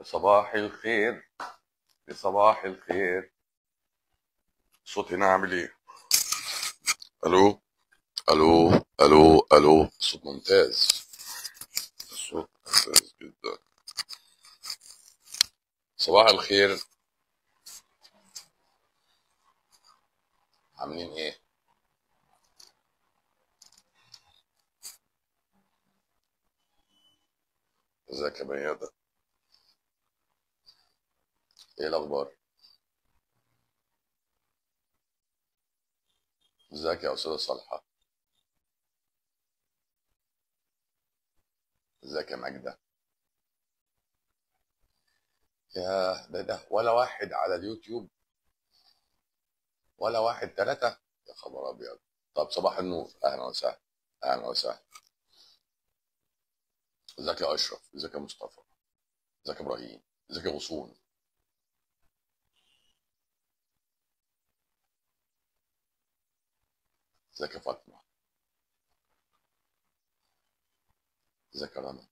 صباح الخير صباح الخير الصوت هنا عامل ايه الو الو الو الو الصوت ممتاز الصوت ممتاز جدا صباح الخير عاملين ايه ازيك يا بيادة ايه الاخبار ازيك يا استاذة صالحة ازيك يا ماجدة يا ده ده ولا واحد على اليوتيوب ولا واحد ثلاثة يا خبر ابيض طب صباح النور اهلا وسهلا اهلا وسهلا ازيك يا اشرف ازيك يا مصطفى ازيك يا ابراهيم ازيك يا غصون ازيك يا فاطمة ازيك يا رنا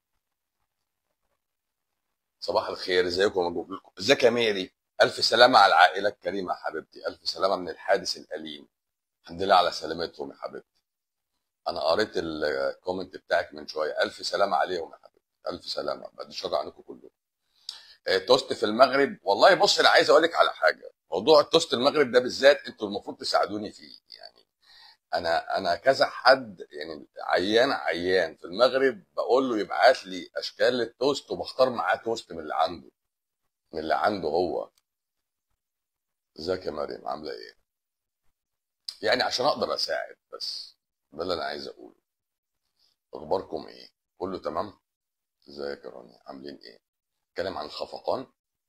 صباح الخير ازيكم مبروك لكم ازيك يا ميري الف سلامة على العائلة الكريمة يا حبيبتي الف سلامة من الحادث الأليم الحمد لله على سلامتهم يا حبيبتي انا قريت الكومنت بتاعك من شوية الف سلامة عليهم يا حبيبتي الف سلامة بعد الشر عنكم كلكم آه، توست في المغرب والله بص انا عايز اقول لك على حاجه موضوع التوست المغرب ده بالذات انتوا المفروض تساعدوني فيه يعني انا انا كذا حد يعني عيان عيان في المغرب بقول له يبعت لي اشكال للتوست وبختار معاه توست من اللي عنده من اللي عنده هو ازيك يا مريم عامله ايه يعني عشان اقدر اساعد بس ده اللي انا عايز اقوله اخباركم ايه كله تمام ازيك يا رانيا عاملين ايه اتكلم عن الخفقان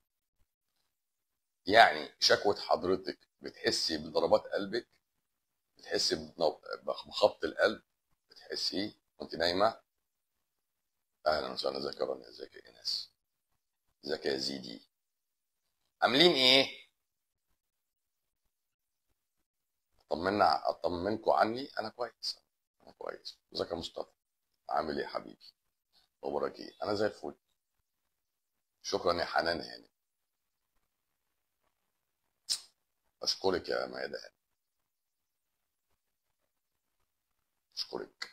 يعني شكوى حضرتك بتحسي بضربات قلبك بتحسي بنو- بخبط القلب بتحسيه وانت نايمه اهلا وسهلا ازيك يا رانيا ازيك يا ايناس ازيك يا زيدي عاملين ايه طمنا اطمنكم عني انا كويس انا كويس ازيك يا مصطفى عامل ايه يا حبيبي اخبارك ايه انا زي الفل شكرا يا حنان هاني اشكرك يا ميادة هاني اشكرك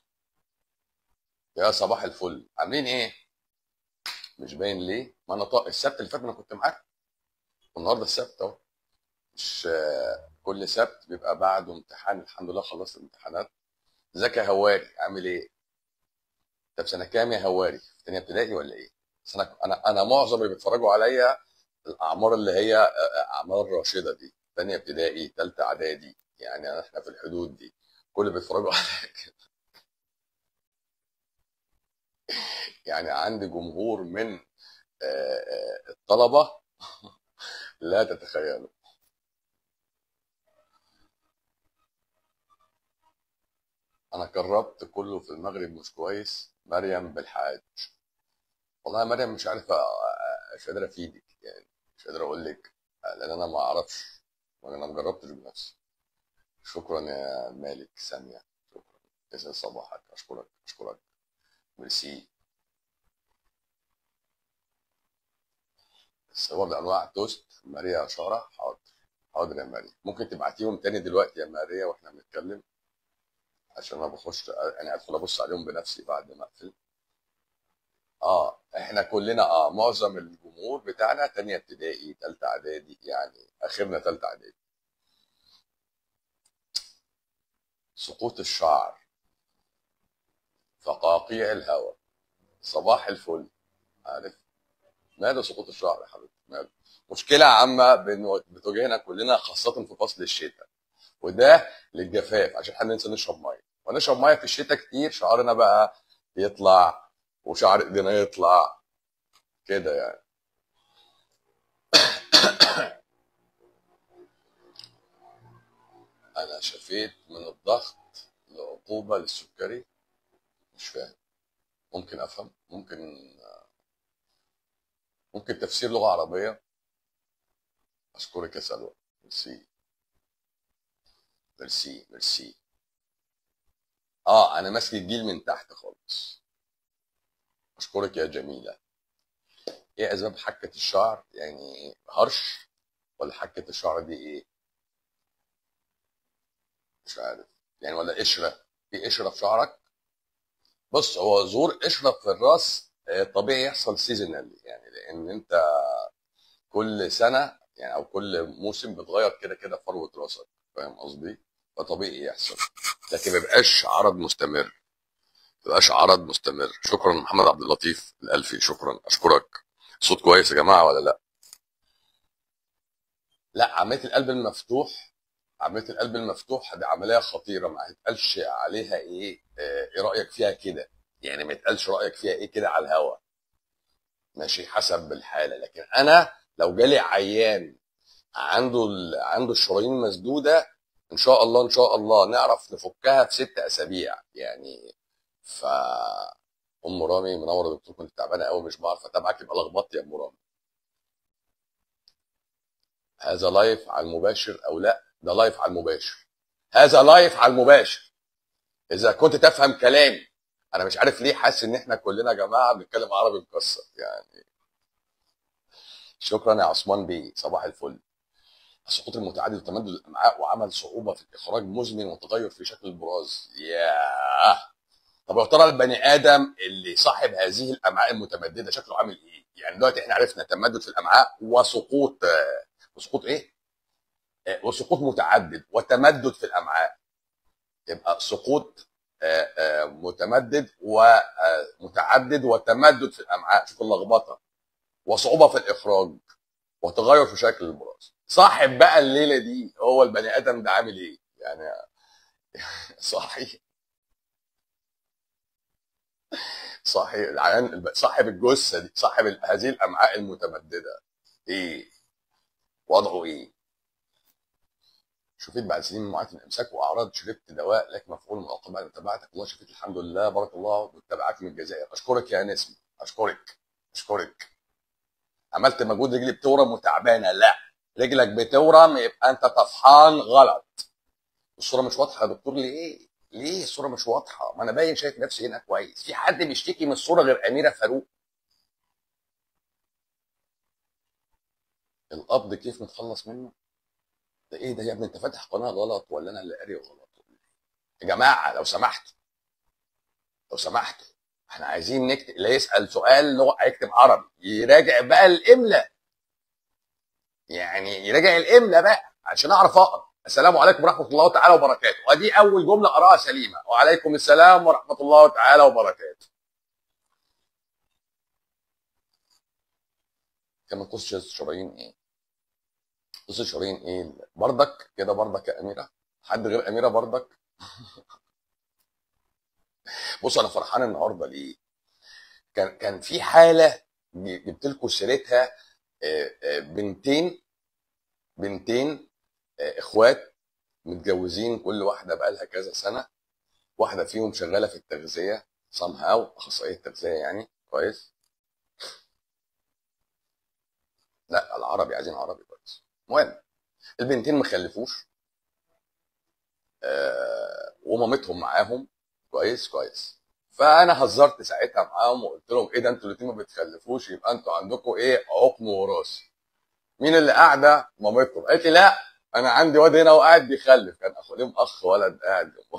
يا صباح الفل عاملين ايه مش باين ليه ما انا طا... السبت اللي فات ما انا كنت معاك والنهارده السبت اهو مش آه، كل سبت بيبقى بعده امتحان الحمد لله خلصت الامتحانات ازيك يا هواري عامل ايه طب سنه كام يا هواري في تانية ابتدائي ولا ايه بس انا انا انا معظم اللي بيتفرجوا عليا الاعمار اللي هي آه، آه، اعمار راشده دي تانية ابتدائي تالتة اعدادي يعني احنا في الحدود دي كل اللي بيتفرجوا عليا كده. يعني عندي جمهور من آه، آه، الطلبه لا تتخيلوا انا جربت كله في المغرب مش كويس مريم بالحاج والله يا مريم مش عارف أ- مش قادر افيدك يعني مش قادر اقول لك لان انا ما اعرفش وانا ما جربتش بنفسي شكرا يا مالك سامية شكرا يسعد صباحك اشكرك اشكرك ميرسي الصور بانواع توست ماريا اشاره حاضر حاضر يا ماريا ممكن تبعتيهم تاني دلوقتي يا ماريا واحنا بنتكلم عشان انا بخش يعني ادخل ابص عليهم بنفسي بعد ما اقفل اه احنا كلنا اه معظم الجمهور بتاعنا تانية ابتدائي تالتة اعدادي يعني اخرنا تالتة اعدادي سقوط الشعر فقاقيع الهواء صباح الفل عارف ماذا سقوط الشعر يا حبيبي ماذا مشكلة عامة بنو- بتواجهنا كلنا خاصة في فصل الشتاء وده للجفاف عشان احنا ننسى نشرب ميه ونشرب ميه في الشتاء كتير شعرنا بقى يطلع وشعر ايدينا يطلع كده يعني انا شفيت من الضغط لعقوبة للسكري مش فاهم ممكن افهم ممكن ممكن تفسير لغة عربية اشكرك يا سلوى ميرسي ميرسي ميرسي اه انا ماسك الجيل من تحت خالص اشكرك يا جميلة ايه اسباب حكه الشعر يعني هرش ولا حكه الشعر دي ايه مش عارف يعني ولا قشره في قشره في شعرك بص هو ظهور قشره في الراس آه، طبيعي يحصل سيزونال يعني لان انت كل سنه يعني او كل موسم بتغير كده كده فروه راسك فاهم قصدي فطبيعي يحصل لكن ما يبقاش عرض مستمر ما يبقاش عرض مستمر شكرا محمد عبد اللطيف الالفي شكرا اشكرك صوت كويس يا جماعه ولا لا لا عمليه القلب المفتوح عمليه القلب المفتوح دي عمليه خطيره ما يتقالش عليها ايه آه، ايه رايك فيها كده يعني ما يتقالش رايك فيها ايه كده على الهوا ماشي حسب الحاله لكن انا لو جالي عيان عنده ال... عنده الشرايين مسدوده ان شاء الله ان شاء الله نعرف نفكها في ست اسابيع يعني ف ام رامي منور يا دكتور كنت تعبانه قوي مش بعرف اتابعك يبقى لخبطت يا ام رامي هذا لايف على المباشر او لا ده لايف على المباشر هذا لايف على المباشر اذا كنت تفهم كلامي انا مش عارف ليه حاسس ان احنا كلنا يا جماعه بنتكلم عربي مكسر يعني شكرا يا عثمان بيه صباح الفل السقوط المتعدد وتمدد الامعاء وعمل صعوبه في الاخراج مزمن وتغير في شكل البراز ياه طب يا ترى البني ادم اللي صاحب هذه الامعاء المتمدده شكله عامل ايه؟ يعني دلوقتي احنا عرفنا تمدد في الامعاء وسقوط آه، وسقوط ايه؟ آه، وسقوط متعدد وتمدد في الامعاء يبقى سقوط آه، آه، متمدد ومتعدد وتمدد في الامعاء شوف اللخبطه وصعوبه في الاخراج وتغير في شكل البراز صاحب بقى الليله دي هو البني ادم ده عامل ايه؟ يعني صحيح صاحب العيان صاحب الجثه دي صاحب ال- هذه الامعاء المتمدده ايه وضعه ايه شفيت بعد سنين من معاناه الامساك واعراض شربت دواء لك مفعول مؤقت بعد متابعتك والله شفيت الحمد لله بارك الله متابعك من الجزائر اشكرك يا نسمه اشكرك اشكرك عملت مجهود رجلي بتورم وتعبانه لا رجلك بتورم يبقى انت طفحان غلط الصوره مش واضحه يا دكتور ليه ليه الصوره مش واضحه ما انا باين شايف نفسي هنا كويس في حد بيشتكي من الصوره غير اميره فاروق القبض كيف نتخلص منه ده ايه ده يا ابني انت فاتح قناه غلط ولا انا اللي قاري غلط يا جماعه لو سمحت لو سمحت احنا عايزين نكتب اللي يسال سؤال لغه هيكتب عربي يراجع بقى الاملاء يعني يراجع الاملاء بقى عشان اعرف اقرا السلام عليكم ورحمه الله تعالى وبركاته ودي اول جمله اقراها سليمه وعليكم السلام ورحمه الله تعالى وبركاته كما قصة شرايين ايه قصة شرايين ايه بردك كده بردك يا اميره حد غير اميره بردك بص انا فرحان النهارده ليه كان كان في حاله جبت لكم سيرتها آه، آه، بنتين بنتين آه، اخوات متجوزين كل واحده بقى لها كذا سنه واحده فيهم شغاله في التغذيه سام هاو اخصائيه تغذيه يعني كويس لا العربي عايزين عربي كويس المهم البنتين ما خلفوش آه، ومامتهم معاهم كويس كويس فانا هزرت ساعتها معاهم وقلت لهم ايه ده انتوا الاتنين ما بتخلفوش يبقى انتوا عندكم ايه عقم وراثي مين اللي قاعده مامتهم قالت لي لا انا عندي واد هنا وقاعد بيخلف كان اخو لهم اخ ولد قاعد جنبهم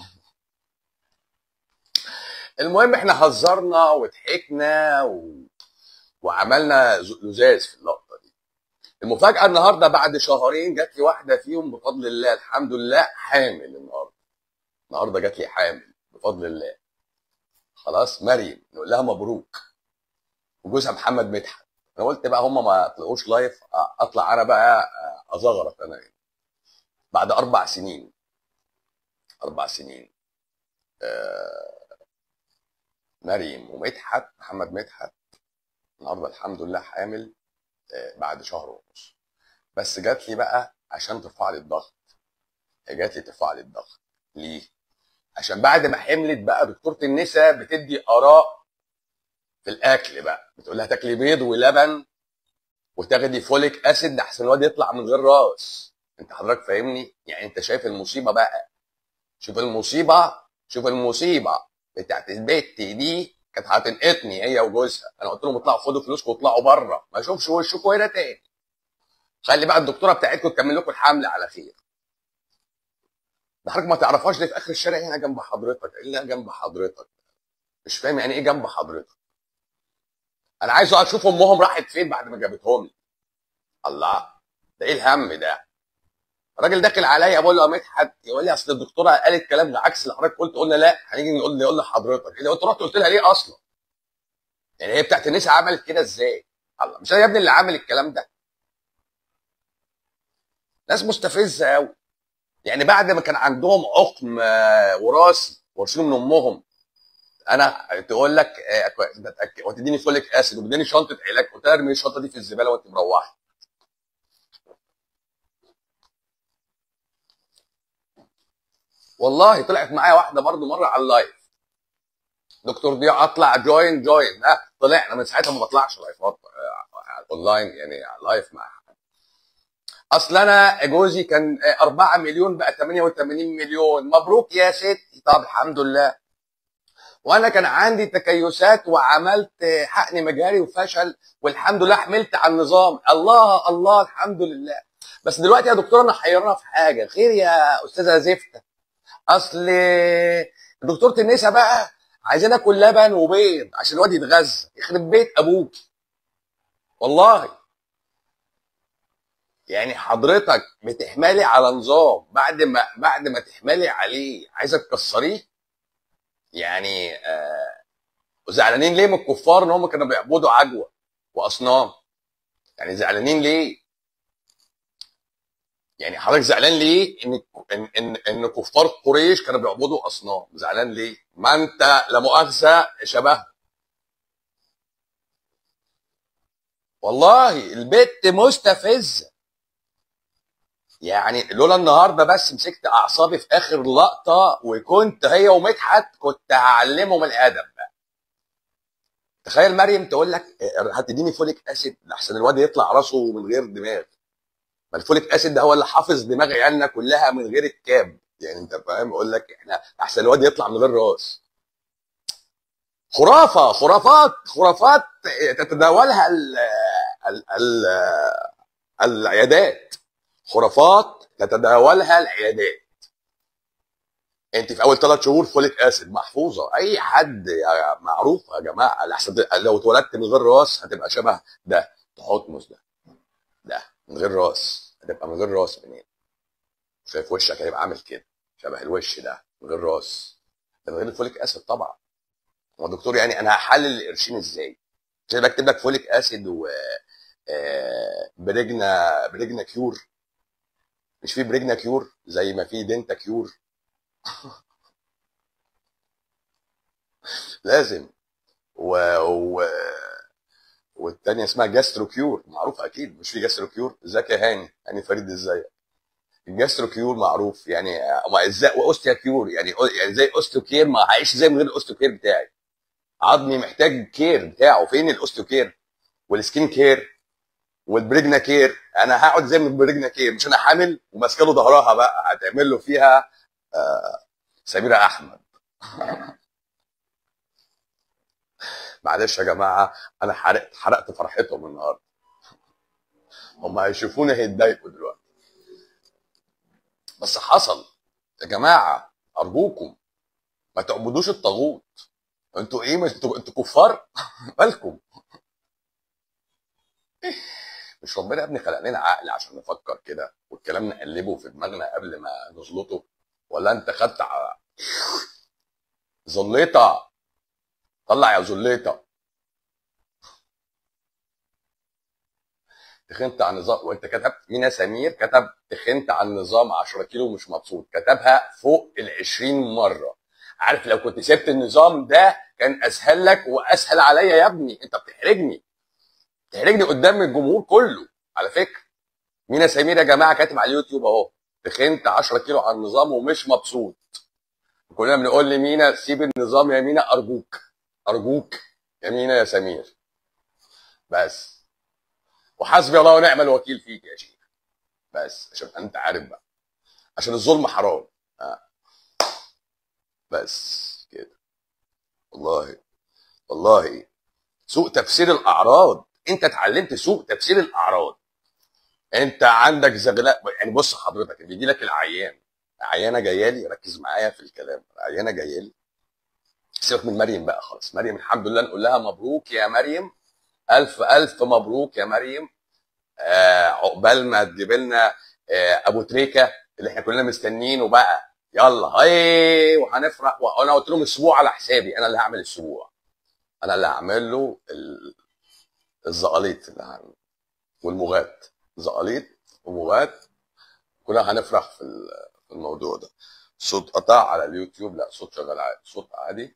المهم احنا هزرنا وضحكنا و... وعملنا ز- لزاز في اللقطه دي المفاجاه النهارده بعد شهرين جات لي واحده فيهم بفضل الله الحمد لله حامل النهارده النهارده جات لي حامل بفضل الله خلاص مريم نقول لها مبروك وجوزها محمد مدحت انا قلت بقى هم ما طلعوش لايف اطلع انا بقى ازغرط انا هنا. بعد اربع سنين اربع سنين آه، مريم ومدحت محمد مدحت النهارده الحمد لله حامل آه، بعد شهر ونص بس جات لي بقى عشان ترفع لي الضغط هي جات لي ترفع لي الضغط ليه؟ عشان بعد ما حملت بقى دكتوره النساء بتدي اراء في الاكل بقى بتقول لها تاكلي بيض ولبن وتاخدي فوليك اسيد احسن الواد يطلع من غير راس انت حضرتك فاهمني يعني انت شايف المصيبه بقى شوف المصيبه شوف المصيبه بتاعت البت دي كانت هتنقطني هي وجوزها انا قلت لهم اطلعوا خدوا فلوسكم واطلعوا بره ما اشوفش وشكم هنا تاني خلي بقى الدكتوره بتاعتكم تكمل لكم الحمل على خير ده حضرتك ما تعرفهاش ليه في اخر الشارع هنا جنب حضرتك ايه اللي جنب حضرتك مش فاهم يعني ايه جنب حضرتك انا عايز اقعد اشوف امهم راحت فين بعد ما جابتهم لي الله ده ايه الهم ده الراجل داخل عليا بقول له يا مدحت يقول لي اصل الدكتوره قالت كلام عكس اللي حضرتك قلت قلنا لا هنيجي نقول نقول لحضرتك اذا قلت رحت قلت لها ليه اصلا يعني هي بتاعت النساء عملت كده ازاي الله مش انا يا ابني اللي عامل الكلام ده ناس مستفزه قوي يعني بعد ما كان عندهم عقم آه، وراثي وارثينه من امهم انا تقول لك آه، بتأكد- وتديني فوليك اسيد وتديني شنطه علاج قلت لها ارمي الشنطه دي في الزباله وانت مروحه والله طلعت معايا واحده برضو مره على اللايف دكتور ضياء اطلع جوين جوين ها طلعنا من ساعتها ما بطلعش لايفات آه، اونلاين يعني لايف مع اصل انا جوزي كان آه، 4 مليون بقى 88 مليون مبروك يا ستي طب الحمد لله وانا كان عندي تكيسات وعملت آه، حقن مجاري وفشل والحمد لله حملت على النظام الله الله الحمد لله بس دلوقتي يا دكتور انا حيرانه في حاجه خير يا استاذه زفته اصل دكتوره النساء بقى عايزين اكل لبن وبيض عشان الواد يتغذى يخرب بيت ابوك والله يعني حضرتك بتحملي على نظام بعد ما بعد ما تحملي عليه عايزه تكسريه يعني آه وزعلانين ليه من الكفار ان هم كانوا بيعبدوا عجوه واصنام يعني زعلانين ليه يعني حضرتك زعلان ليه ان ان ان, إن كفار قريش كانوا بيعبدوا اصنام زعلان ليه ما انت لا مؤاخذه شبه والله البت مستفزه يعني لولا النهارده بس مسكت اعصابي في اخر لقطه وكنت هي ومدحت كنت هعلمهم الادب بقى تخيل مريم تقول لك اه، هتديني فوليك اسيد لحسن الواد يطلع راسه من غير دماغ ما الفوليك اسيد ده هو اللي حافظ دماغ عيالنا كلها من غير الكاب يعني انت فاهم اقول لك احنا احسن الواد يطلع من غير راس خرافه خرافات خرافات تتداولها ال ال ال العيادات خرافات تتداولها العيادات انت في اول ثلاث شهور فوليك اسيد محفوظه اي حد يا- معروف يا جماعه لحسن لو اتولدت من غير راس هتبقى شبه ده تحتمس ده ده من غير راس هتبقى من غير راس منين شايف وشك هيبقى عامل كده شبه الوش ده من غير راس ده من غير الفوليك اسيد طبعا هو الدكتور يعني انا هحلل القرشين ازاي عشان بكتب لك فوليك اسيد و آه، بريجنا بريجنا كيور مش في بريجنا كيور زي ما في دينتا كيور لازم و... و... والتانية اسمها جاسترو كيور معروف اكيد مش في جاسترو كيور ازيك يا هاني هاني فريد ازيك الجاسترو كيور معروف يعني ما ازاي واوستيا كيور يعني يعني زي اوستيو كير ما هعيش زي من غير الاوستيو كير بتاعي عظمي محتاج كير بتاعه فين الاوستيو كير والسكين كير والبريجنا كير انا هقعد زي من البريجنا كير مش انا حامل وماسكه له ظهرها بقى هتعمل له فيها آه سميره احمد معلش يا جماعه انا حرقت حرقت فرحتهم النهارده هم هيشوفوني هيتضايقوا دلوقتي بس حصل يا جماعه ارجوكم ما تعبدوش الطاغوت انتوا ايه مش انتوا انتوا كفار مالكم مش ربنا يا ابني خلق لنا عقل عشان نفكر كده والكلام نقلبه في دماغنا قبل ما نزلطه ولا انت خدت ع- زليطه طلع يا زليطه تخنت عن النظام وانت كتبت مينا سمير كتب تخنت عن النظام 10 كيلو مش مبسوط كتبها فوق ال 20 مره عارف لو كنت سبت النظام ده كان اسهل لك واسهل عليا يا ابني انت بتحرجني بتحرجني قدام الجمهور كله على فكره مينا سمير يا جماعه كاتب على اليوتيوب اهو تخنت 10 كيلو على النظام ومش مبسوط كلنا بنقول لمينا سيب النظام يا مينا ارجوك ارجوك يا مينا يا سمير بس وحسبي الله ونعم الوكيل فيك يا شيخ بس عشان انت عارف بقى عشان الظلم حرام آه. بس كده والله والله سوء تفسير الاعراض انت اتعلمت سوء تفسير الاعراض انت عندك زغلاء يعني بص حضرتك بيجي لك العيان عيانه جايه لي ركز معايا في الكلام عيانه جايه لي سيبك من مريم بقى خلاص مريم الحمد لله نقول لها مبروك يا مريم الف الف مبروك يا مريم آه عقبال ما تجيب لنا آه ابو تريكه اللي احنا كلنا مستنيينه بقى يلا هاي وهنفرح وانا قلت لهم اسبوع على حسابي انا اللي هعمل الاسبوع انا اللي هعمل له ال- الزقاليط اللي هعمل والمغات زقاليط ومغات كلنا هنفرح في ال- في الموضوع ده صوت قطع على اليوتيوب لا صوت شغال عادي صوت عادي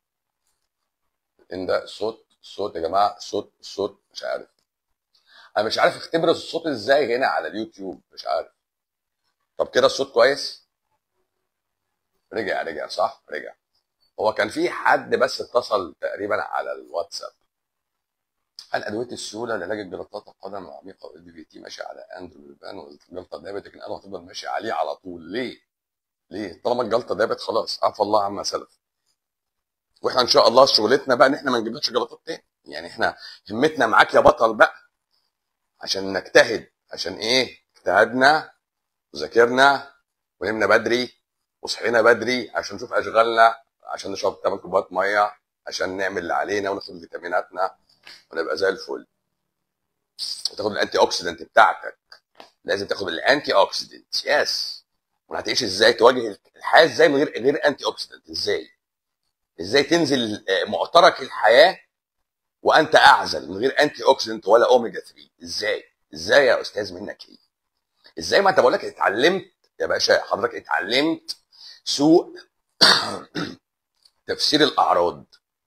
ان ده صوت صوت يا جماعه صوت صوت مش عارف انا مش عارف اختبر الصوت ازاي هنا على اليوتيوب مش عارف طب كده الصوت كويس رجع رجع صح رجع هو كان في حد بس اتصل تقريبا على الواتساب هل ادويه السيوله لعلاج الجلطات القدم العميقه والدي في تي ماشيه على اندروبان والجلطه دابت لكن انا هتفضل ماشي عليه على طول ليه؟ ليه؟ طالما الجلطه دابت خلاص عفى الله عما سلف واحنا ان شاء الله شغلتنا بقى ان احنا ما نجيبلكش جلطات تاني يعني احنا همتنا معاك يا بطل بقى عشان نجتهد عشان ايه؟ اجتهدنا وذاكرنا ونمنا بدري وصحينا بدري عشان نشوف اشغالنا عشان نشرب 8 كوبايات ميه عشان نعمل اللي علينا وناخد فيتاميناتنا ونبقى زي الفل وتاخد الانتي اوكسيدنت بتاعتك لازم تاخد الانتي اوكسيدنت يس وهتعيش ازاي تواجه الحياه ازاي من غير غير انتي اوكسيدنت ازاي ازاي تنزل آه، معترك الحياه وانت اعزل من غير انتي اوكسيدنت ولا اوميجا 3 ازاي ازاي يا استاذ منك ايه ازاي ما انت بقول لك اتعلمت يا باشا حضرتك اتعلمت سوء تفسير الاعراض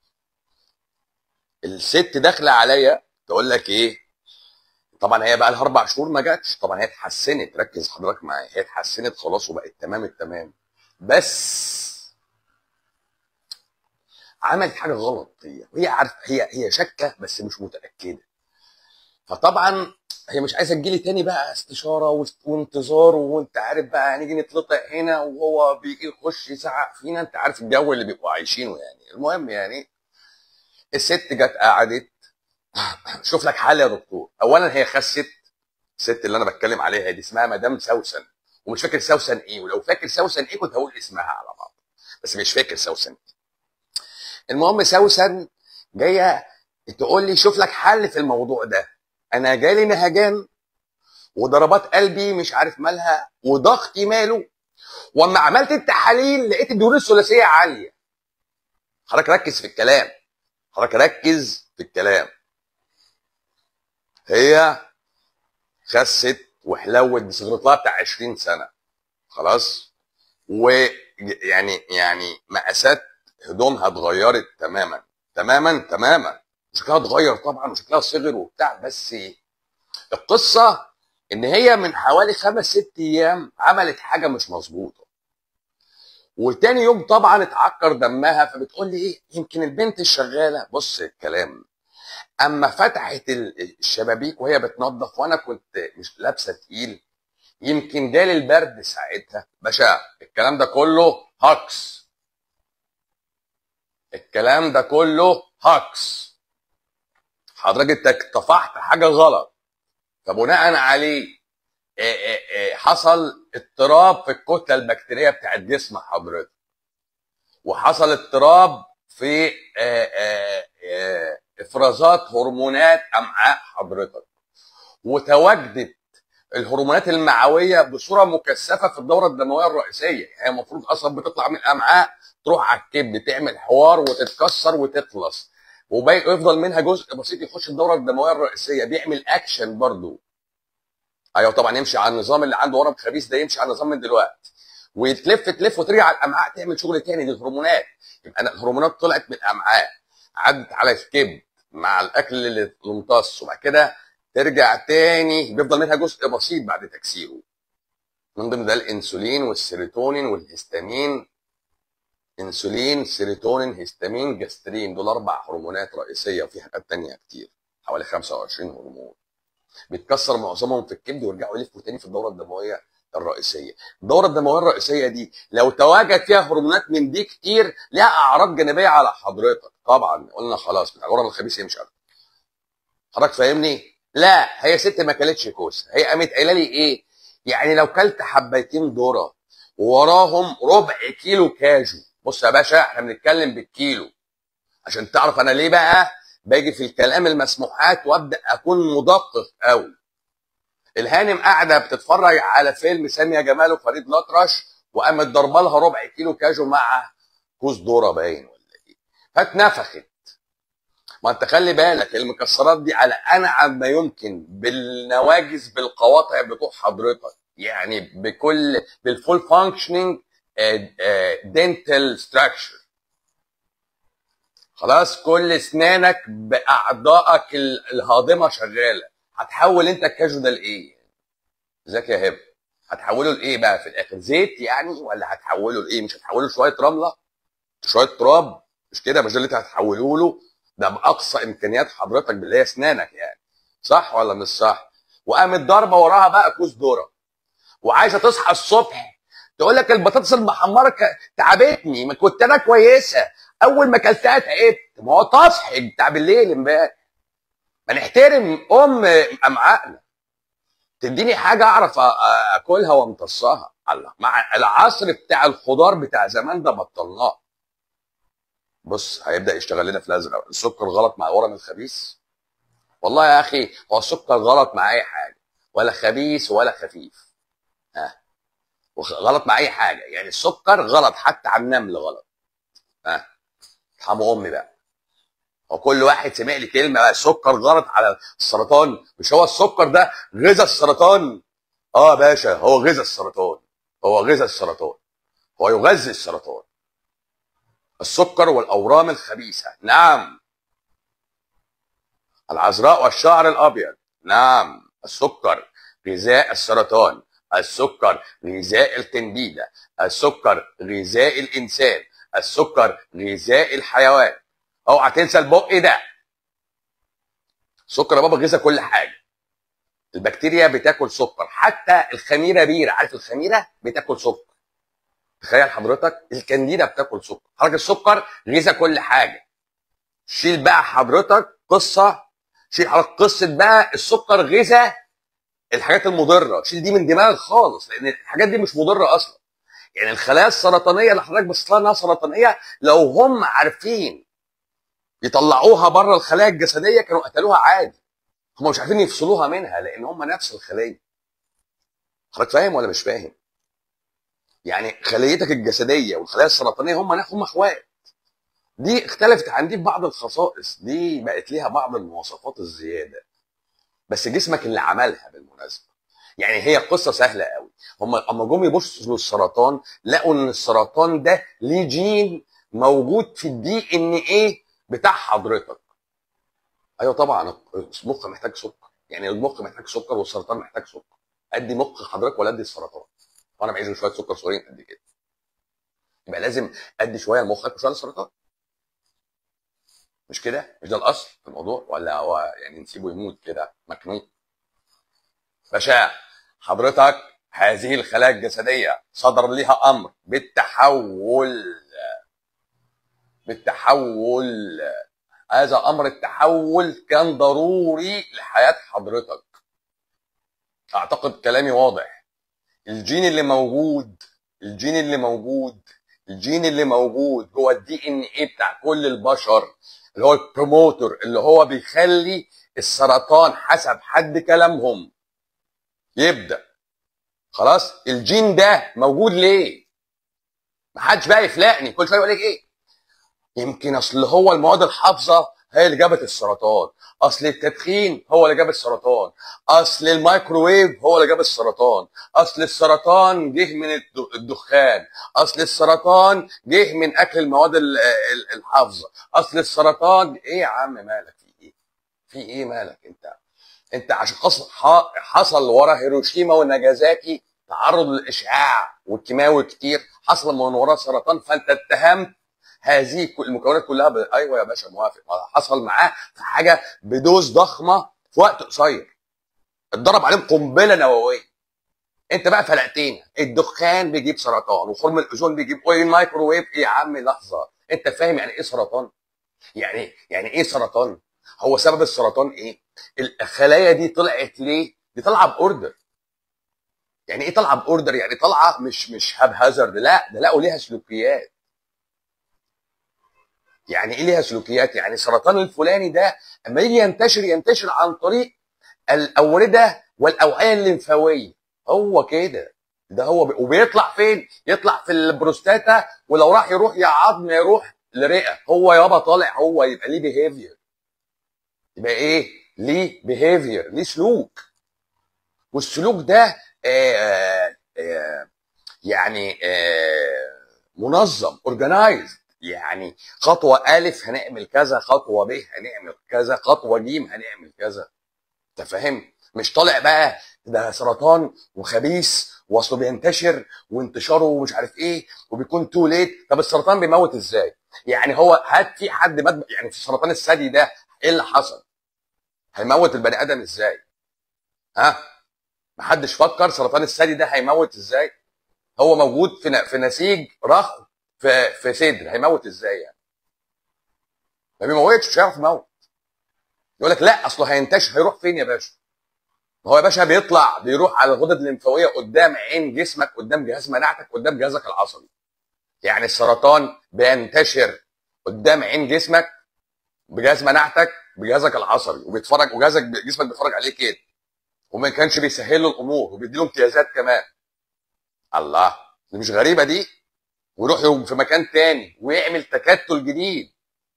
الست داخله عليا تقول لك ايه طبعا هي بقى لها اربع شهور ما جاتش طبعا هي اتحسنت ركز حضرتك معايا هي اتحسنت خلاص وبقت تمام التمام بس عملت حاجه غلط هي وهي عارفه هي هي شاكه بس مش متاكده فطبعا هي مش عايزه تجيلي تاني بقى استشاره واست- وانتظار وانت عارف بقى هنيجي نتلطق هنا وهو بيجي يخش يزعق فينا انت عارف الجو اللي بيبقوا عايشينه يعني المهم يعني الست جت قعدت شوف لك حل يا دكتور اولا هي خست الست اللي انا بتكلم عليها دي اسمها مدام سوسن ومش فاكر سوسن ايه ولو فاكر سوسن ايه كنت هقول اسمها على بعض بس مش فاكر سوسن إيه. المهم سوسن جايه تقول لي شوف لك حل في الموضوع ده انا جالي نهجان وضربات قلبي مش عارف مالها وضغطي ماله واما عملت التحاليل لقيت الدهون الثلاثيه عاليه حضرتك ركز في الكلام حضرتك ركز في الكلام هي خست وحلوت بصغرت لها بتاع 20 سنه خلاص ويعني يعني مقاسات هدومها اتغيرت تماما تماما تماما شكلها اتغير طبعا وشكلها صغر وبتاع بس القصه ان هي من حوالي خمس ست ايام عملت حاجه مش مظبوطه وتاني يوم طبعا اتعكر دمها فبتقول لي ايه يمكن البنت الشغاله بص الكلام اما فتحت ال- الشبابيك وهي بتنظف وانا كنت مش لابسه تقيل يمكن جالي البرد ساعتها باشا الكلام ده كله هكس الكلام ده كله هكس حضرتك انت طفحت حاجه غلط فبناء عليه آه، آه، آه، حصل اضطراب في الكتله البكتيريه بتاعت جسم حضرتك وحصل اضطراب في آه، آه، آه، افرازات هرمونات امعاء حضرتك وتواجدت الهرمونات المعويه بصوره مكثفه في الدوره الدمويه الرئيسيه يعني المفروض اصلا بتطلع من الامعاء تروح على الكبد تعمل حوار وتتكسر وتخلص ويفضل منها جزء بسيط يخش الدوره الدمويه الرئيسيه بيعمل اكشن برضو ايوه طبعا يمشي على النظام اللي عنده ورم خبيث ده يمشي على النظام من دلوقتي وتلف تلف وترجع على الامعاء تعمل شغل تاني دي الهرمونات يبقى أنا الهرمونات طلعت من الامعاء عدت على الكبد مع الاكل اللي امتص وبعد كده ترجع تاني بيفضل منها جزء بسيط بعد تكسيره من ضمن ده الانسولين والسيروتونين والهستامين انسولين سيروتونين هستامين جاسترين دول اربع هرمونات رئيسيه وفي حاجات تانية كتير حوالي 25 هرمون بيتكسر معظمهم في الكبد ويرجعوا يلفوا تاني في الدوره الدمويه الرئيسيه الدوره الدمويه الرئيسيه دي لو تواجد فيها هرمونات من دي كتير لها اعراض جانبيه على حضرتك طبعا قلنا خلاص بتاع الورم الخبيث يمشي على حضرتك فاهمني لا هي ست ما كلتش كوسه هي قامت قايله لي ايه يعني لو كلت حبيتين ذره ووراهم ربع كيلو كاجو بص يا باشا احنا بنتكلم بالكيلو عشان تعرف انا ليه بقى باجي في الكلام المسموحات وابدا اكون مدقق قوي الهانم قاعده بتتفرج على فيلم ساميه جمال وفريد الأطرش وقامت ضربه لها ربع كيلو كاجو مع كوز ذره باين ولا ايه فاتنفخت ما انت خلي بالك المكسرات دي على انعم ما يمكن بالنواجز بالقواطع بتوع حضرتك يعني بكل بالفول فانكشننج دنتال ستراكشر خلاص كل اسنانك باعضائك ال- الهاضمه شغاله هتحول انت الكاجو ده لايه؟ ازيك يا هبه؟ هتحوله لايه بقى في الاخر؟ زيت يعني ولا هتحوله لايه؟ مش هتحوله شويه رمله؟ شويه تراب مش كده مش ده اللي انت هتحوله له ده باقصى امكانيات حضرتك اللي هي اسنانك يعني صح ولا مش صح؟ وقامت ضاربه وراها بقى كوز ذره وعايزه تصحى الصبح تقول لك البطاطس المحمره ك- تعبتني ما كنت انا كويسه اول ما اكلتها تعبت ما هو تصحي بتاع بالليل امبارح ما نحترم ام امعائنا تديني حاجه اعرف أ- أ- اكلها وامتصها الله مع العصر بتاع الخضار بتاع زمان ده بطلناه بص هيبدا يشتغل لنا في الازرق السكر غلط مع الورم الخبيث والله يا اخي هو السكر غلط مع اي حاجه ولا خبيث ولا خفيف ها وخ- غلط مع اي حاجه يعني السكر غلط حتى على النمل غلط ها ارحموا امي بقى هو كل واحد سمع لي كلمه بقى السكر غلط على السرطان مش هو السكر ده غذاء السرطان اه يا باشا هو غذاء السرطان هو غذاء السرطان هو يغذي السرطان السكر والاورام الخبيثه نعم العذراء والشعر الابيض نعم السكر غذاء السرطان السكر غذاء الكنديدا السكر غذاء الانسان السكر غذاء الحيوان اوعى تنسى البق ده سكر يا بابا غذاء كل حاجه البكتيريا بتاكل سكر حتى الخميره بيره عارف الخميره بتاكل سكر تخيل حضرتك الكنديدا بتاكل سكر حضرتك السكر غذاء كل حاجه شيل بقى حضرتك قصه شيل حضرتك قصه بقى السكر غذاء الحاجات المضره شيل دي من دماغك خالص لان الحاجات دي مش مضره اصلا يعني الخلايا السرطانيه اللي حضرتك بصيت لها انها سرطانيه لو هم عارفين يطلعوها بره الخلايا الجسديه كانوا قتلوها عادي هم مش عارفين يفصلوها منها لان هم نفس الخليه حضرتك فاهم ولا مش فاهم يعني خليتك الجسديه والخلايا السرطانيه هم هم اخوات دي اختلفت عن دي في بعض الخصائص دي بقت ليها بعض المواصفات الزياده بس جسمك اللي عملها بالمناسبه يعني هي قصه سهله قوي هم اما جم يبصوا للسرطان لقوا ان السرطان ده ليه جين موجود في الدي ان ايه بتاع حضرتك ايوه طبعا المخ محتاج سكر يعني المخ محتاج سكر والسرطان محتاج سكر ادي مخ حضرتك ولا ادي السرطان وانا بعيش شويه سكر صغيرين قد كده يبقى لازم ادي شويه لمخك وشويه للسرطان مش كده مش ده الاصل في الموضوع ولا هو يعني نسيبه يموت كده مكنون باشا حضرتك هذه الخلايا الجسديه صدر لها امر بالتحول بالتحول هذا امر التحول كان ضروري لحياه حضرتك اعتقد كلامي واضح الجين اللي موجود الجين اللي موجود الجين اللي موجود جوه الدي ان ايه بتاع كل البشر اللي هو البروموتر اللي هو بيخلي السرطان حسب حد كلامهم يبدا خلاص الجين ده موجود ليه محدش بقى يفلقني كل شويه يقول لك ايه يمكن اصل هو المواد الحافظه هي اللي جابت السرطان اصل التدخين هو اللي جاب السرطان اصل الميكروويف هو اللي جاب السرطان اصل السرطان جه من الد- الدخان اصل السرطان جه من اكل المواد ال- ال- الحافظه اصل السرطان ايه يا عم مالك في ايه في ايه مالك انت انت عشان حصل حصل ورا هيروشيما وناجازاكي تعرض للاشعاع والكيماوي كتير حصل من وراه سرطان فانت اتهمت هذه كل- المكونات كلها ب... ايوه يا باشا موافق ما حصل معاه في حاجه بدوز ضخمه في وقت قصير اتضرب عليهم قنبله نوويه انت بقى فلقتنا الدخان بيجيب سرطان وخرم الاوزون بيجيب ايه الميكروويف ايه يا عم لحظه انت فاهم يعني ايه سرطان يعني يعني ايه سرطان هو سبب السرطان ايه الخلايا دي طلعت ليه دي طالعه باوردر يعني ايه طالعه باوردر يعني طالعه مش مش هاب هازارد لا ده لقوا ليها سلوكيات يعني ايه ليها سلوكيات يعني السرطان الفلاني ده اما يجي ينتشر ينتشر عن طريق الاورده والاوعيه الليمفاويه هو كده ده هو بي... وبيطلع فين يطلع في البروستاتا ولو راح يروح يا عظم يروح لرئه هو يابا طالع هو يبقى ليه بيهيفير يبقى ايه ليه بيهيفير ليه سلوك والسلوك ده آه آه يعني آه منظم اورجنايزد يعني خطوه الف هنعمل كذا خطوه ب هنعمل كذا خطوه ج هنعمل كذا انت فاهم مش طالع بقى ده سرطان وخبيث واصله بينتشر وانتشاره مش عارف ايه وبيكون تو ليت طب السرطان بيموت ازاي يعني هو هات في حد مات يعني في سرطان الثدي ده ايه اللي حصل هيموت البني ادم ازاي ها محدش فكر سرطان الثدي ده هيموت ازاي هو موجود في في نسيج رخم في في صدر هيموت ازاي يعني ما بيموتش مش هيعرف يموت يقول لك لا اصله هينتشر هيروح فين يا باشا ما هو يا باشا بيطلع بيروح على الغدد الليمفاويه قدام عين جسمك قدام جهاز مناعتك قدام جهازك العصبي يعني السرطان بينتشر قدام عين جسمك بجهاز مناعتك بجهازك العصبي وبيتفرج وجهازك جسمك بيتفرج عليه كده وما كانش بيسهل له الامور وبيديله امتيازات كمان الله دي مش غريبه دي ويروح في مكان تاني ويعمل تكتل جديد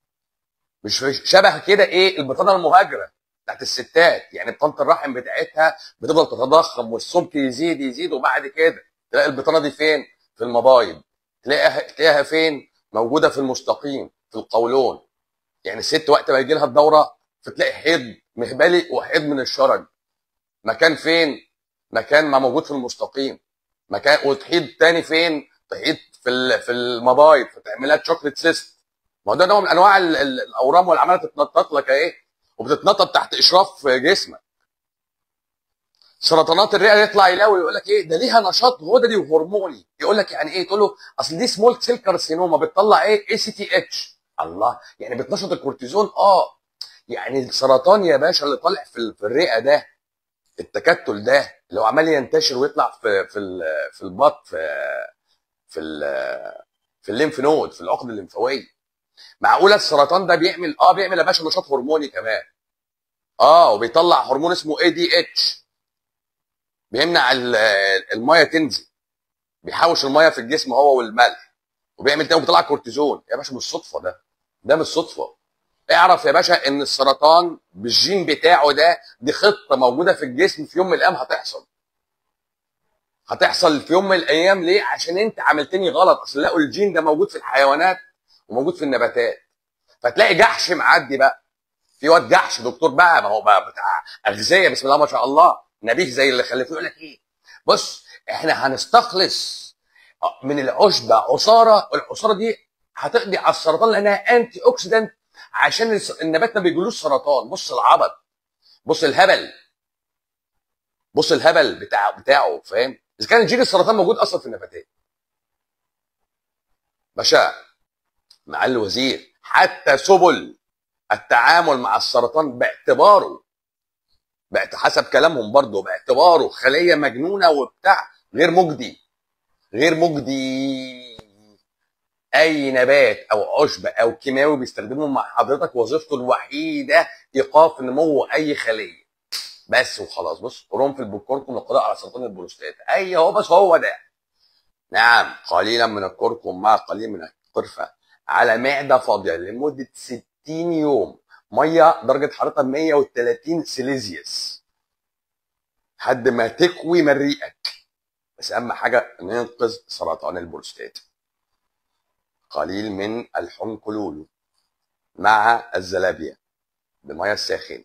مش شبه كده ايه البطانه المهاجره بتاعت الستات يعني بطانه الرحم بتاعتها بتفضل تتضخم والسمك يزيد يزيد وبعد كده تلاقي البطانه دي فين؟ في المبايض تلاقيها تلاقيها فين؟ موجوده في المستقيم في القولون يعني الست وقت ما يجي لها الدوره فتلاقي حيض مهبلي وحيض من الشرج مكان فين؟ مكان ما موجود في المستقيم مكان وتحيض تاني فين؟ تحيض في في المبايض فتعملها تشوكلت سيست ما هو ده نوع من انواع الاورام والعماله تتنطط لك اهي وبتتنطط تحت اشراف جسمك سرطانات الرئه يطلع يلاوي يقول لك ايه ده ليها نشاط غددي وهرموني يقول لك يعني ايه تقول له اصل دي سمول سيل كارسينوما بتطلع ايه اي سي تي اتش الله يعني بتنشط الكورتيزون اه يعني السرطان يا باشا اللي طالع في, في الرئه ده التكتل ده اللي هو عمال ينتشر ويطلع في في في البط في في في الليمف نود في العقد الليمفاويه معقوله السرطان ده بيعمل اه بيعمل يا باشا نشاط هرموني كمان اه وبيطلع هرمون اسمه اي دي اتش بيمنع الميه تنزل بيحوش الميه في الجسم هو والملح وبيعمل تاني وبيطلع كورتيزون يا باشا مش صدفه ده ده مش صدفه اعرف يا باشا ان السرطان بالجين بتاعه ده دي خطه موجوده في الجسم في يوم من الايام هتحصل هتحصل في يوم من الايام ليه عشان انت عملتني غلط اصل لقوا الجين ده موجود في الحيوانات وموجود في النباتات فتلاقي جحش معدي بقى في واد جحش دكتور بقى ما هو بقى بتاع اغذيه بسم الله ما شاء الله نبيه زي اللي خلفوه يقول لك ايه بص احنا هنستخلص من العشبه عصاره والعصاره دي هتقضي على السرطان لانها انتي اوكسيدنت عشان النبات ما بيجيلوش سرطان بص العبط بص الهبل بص الهبل بتاع بتاعه فاهم اذا كان جين السرطان موجود اصلا في النباتات باشا معالي الوزير حتى سبل التعامل مع السرطان باعتباره بقت حسب كلامهم برضه باعتباره خليه مجنونه وبتاع غير مجدي غير مجدي اي نبات او عشب او كيماوي بيستخدمه مع حضرتك وظيفته الوحيده ايقاف نمو اي خليه بس وخلاص بص قرنفل بالكركم للقضاء على سرطان البروستات اي هو بس هو ده نعم قليلا من الكركم مع قليل من القرفه على معده فاضيه لمده 60 يوم ميه درجه حرارتها 130 سيليزيوس لحد ما تكوي مريئك بس اهم حاجه ننقذ سرطان البروستات قليل من الحنكلولو مع الزلابيا بالميه الساخنه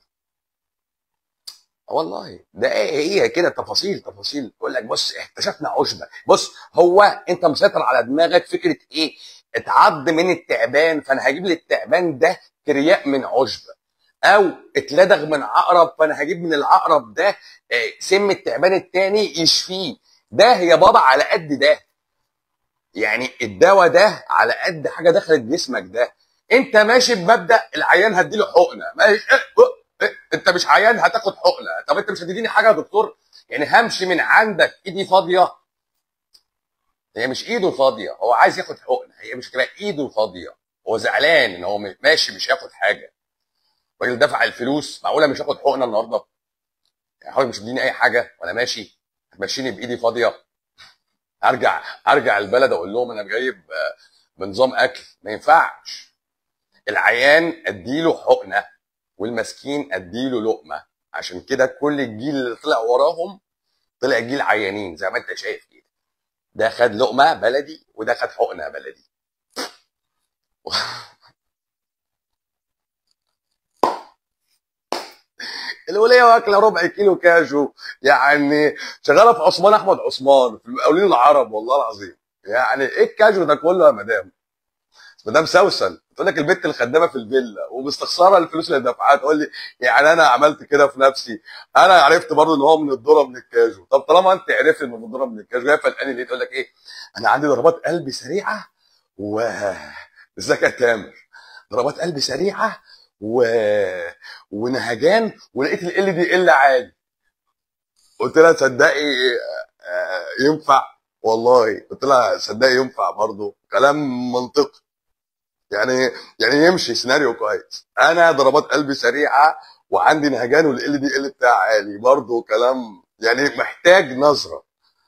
والله ده ايه هي كده تفاصيل تفاصيل يقول لك بص اكتشفنا عشبه بص هو انت مسيطر على دماغك فكره ايه اتعض من التعبان فانا هجيب لي التعبان ده كرياء من عشبه او اتلدغ من عقرب فانا هجيب من العقرب ده سم التعبان التاني يشفيه ده يا بابا على قد ده يعني الدواء ده على قد حاجه دخلت جسمك ده انت ماشي بمبدا العيان هديله حقنه ماشي إيه إيه انت مش عيان هتاخد حقنه طب انت مش هتديني حاجه يا دكتور يعني همشي من عندك ايدي فاضيه هي مش ايده فاضيه هو عايز ياخد حقنه هي مش كده ايده فاضيه هو زعلان ان هو ماشي مش هياخد حاجه الراجل دفع الفلوس معقوله مش هاخد حقنه النهارده يعني حضرتك مش مديني اي حاجه وانا ماشي هتمشيني بايدي فاضيه ارجع ارجع البلد اقول لهم انا جايب بنظام اكل ما ينفعش العيان اديله حقنه والمسكين اديله لقمه عشان كده كل الجيل اللي طلع وراهم طلع جيل عيانين زي ما انت شايف كده ده خد لقمه بلدي وده خد حقنه بلدي الوليه واكله ربع كيلو كاجو يعني شغاله في عثمان احمد عثمان في المقاولين العرب والله العظيم يعني ايه الكاجو ده كله يا مدام مدام سوسن تقول لك البنت الخدامه في الفيلا ومستخسره الفلوس اللي دفعها تقول لي يعني انا عملت كده في نفسي انا عرفت برضه ان هو من الذره من الكاجو طب طالما انت عرفت انه من الذره من الكاجو هي فلقاني ليه تقول لك ايه انا عندي ضربات قلب سريعه و ازيك يا تامر ضربات قلب سريعه و... ونهجان ولقيت ال دي ال عالي قلت لها تصدقي ينفع والله قلت لها صدقي ينفع برضه كلام منطقي يعني يعني يمشي سيناريو كويس انا ضربات قلبي سريعه وعندي نهجان والال دي ال بتاع عالي برضه كلام يعني محتاج نظره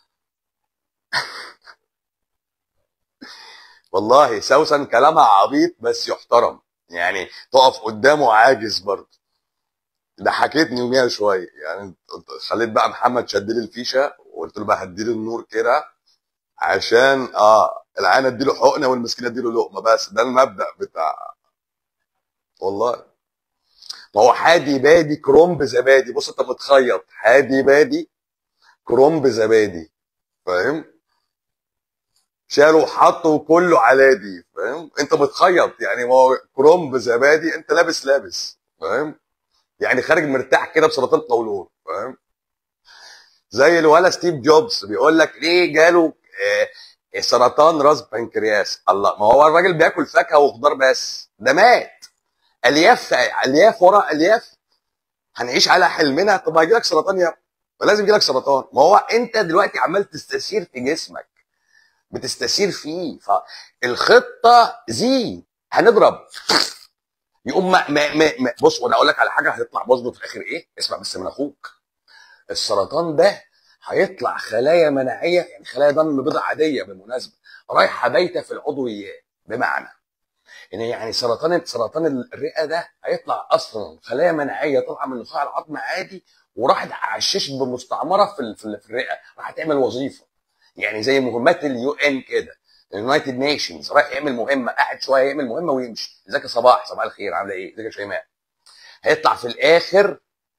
والله سوسن كلامها عبيط بس يحترم يعني تقف قدامه عاجز برضه ضحكتني يوميها شويه يعني خليت بقى محمد شد لي الفيشه وقلت له بقى هديله النور كده عشان اه العيان اديله حقنه والمسكين اديله لقمه بس ده المبدا بتاع والله ما هو حادي بادي كرومب زبادي بص انت متخيط حادي بادي كرومب زبادي فاهم شالوا وحطوا كله علادي فاهم انت متخيط يعني ما هو كرومب زبادي انت لابس لابس فاهم يعني خارج مرتاح كده بسرطان قولون فاهم زي الولا ستيف جوبز بيقول لك ليه جاله آه سرطان راس بنكرياس الله ما هو الراجل بياكل فاكهه وخضار بس ده مات الياف الياف ورا الياف هنعيش على حلمنا طب هيجي لك سرطان يا فلازم يجي لك سرطان ما هو انت دلوقتي عمال تستشير في جسمك بتستشير فيه فالخطه زي هنضرب يقوم ما ما ما ما بص وانا اقول لك على حاجه هيطلع برضه في الاخر ايه اسمع بس من اخوك السرطان ده هيطلع خلايا مناعيه يعني خلايا دم بيضاء عاديه بالمناسبه رايحه بايته في العضويات بمعنى ان يعني سرطان سرطان الرئه ده هيطلع اصلا خلايا مناعيه طالعه من نخاع العظم عادي وراحت عششت بمستعمره في في الرئه راح تعمل وظيفه يعني زي مهمات اليو ان كده اليونايتد نيشنز رايح يعمل مهمه قاعد شويه يعمل مهمه ويمشي ازيك يا صباح صباح الخير عامله ايه ازيك يا شيماء هيطلع في الاخر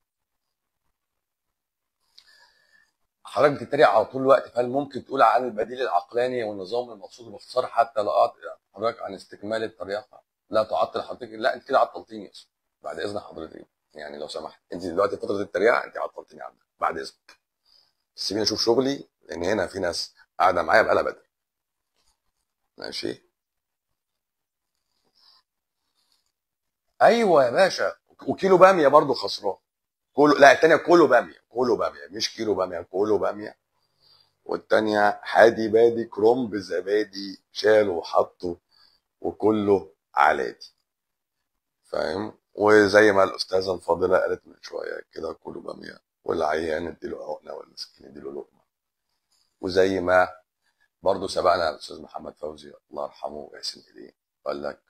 حضرتك بتتريق على طول الوقت فهل ممكن تقول عن البديل العقلاني والنظام المقصود باختصار حتى لا أعطي حضرتك عن استكمال الطريقه لا تعطل حضرتك لا انت كده عطلتيني اصلا بعد اذن حضرتك يعني لو سمحت انت دلوقتي فتره التريقه انت عطلتيني عنك بعد اذنك سيبيني اشوف شغلي لان هنا في ناس قاعده معايا بقالها بدري ماشي ايوه يا باشا وكيلو باميه برضو خسران كله لا الثانيه كله باميه كله باميه مش كيلو باميه كله باميه والتانية حادي بادي كرومب زبادي شالوا وحطوا وكله علادي فاهم وزي ما الاستاذه الفاضله قالت من شويه كده كله باميه والعيان اديله عقنه والمسكين اديله لقمه وزي ما برضه سبقنا الاستاذ محمد فوزي الله يرحمه ويحسن اليه قال لك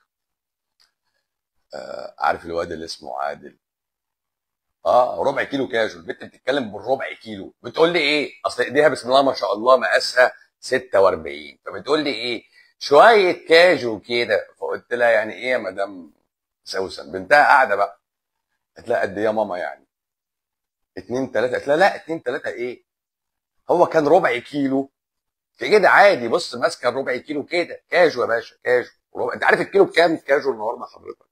آه عارف الواد اللي اسمه عادل اه ربع كيلو كاجو البنت بتتكلم بالربع كيلو بتقول لي ايه اصل ايديها بسم الله ما شاء الله مقاسها 46 فبتقول لي ايه شويه كاجو كده فقلت لها يعني ايه يا مدام سوسن بنتها قاعده بقى قالت لها قد ايه يا ماما يعني اتنين تلاته قالت لها لا اتنين تلاته ايه هو كان ربع كيلو كده عادي بص ماسكه الربع كيلو كده كاجو يا باشا كاجو ربع. انت عارف الكيلو بكام كاجو النهارده حضرتك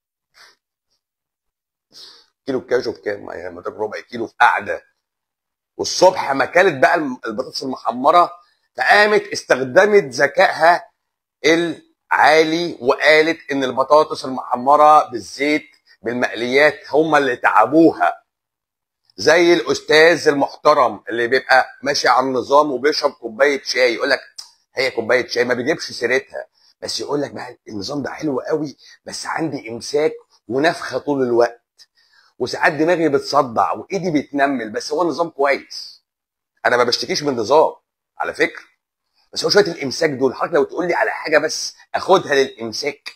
كيلو الكاجو بكام يعني لما تاكل ربع كيلو في قعده والصبح ما كلت بقى الم- البطاطس المحمره فقامت استخدمت ذكائها العالي وقالت ان البطاطس المحمره بالزيت بالمقليات هم اللي تعبوها زي الاستاذ المحترم اللي بيبقى ماشي على النظام وبيشرب كوبايه شاي يقول لك هي كوبايه شاي ما بيجيبش سيرتها بس يقول لك بقى النظام ده حلو قوي بس عندي امساك ونفخه طول الوقت وساعات دماغي بتصدع وايدي بتنمل بس هو النظام كويس انا ما بشتكيش من النظام على فكره بس هو شويه الامساك دول حضرتك لو تقول لي على حاجه بس اخدها للامساك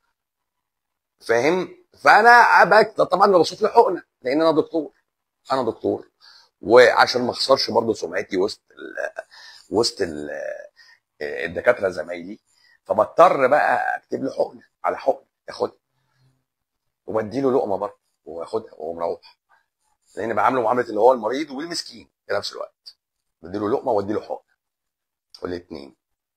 فاهم فانا أبقى طبعا انا بشوف لي حقنه لان انا دكتور انا دكتور وعشان ما اخسرش برضه سمعتي وسط ال وسط ال الدكاتره زمايلي فبضطر بقى اكتب له حقنه على حقنه ياخدها وبدي له لقمه برضه واخدها وهو مروح لان بعامله معامله اللي هو المريض والمسكين في نفس الوقت بدي له لقمه وادي له حقنه والاثنين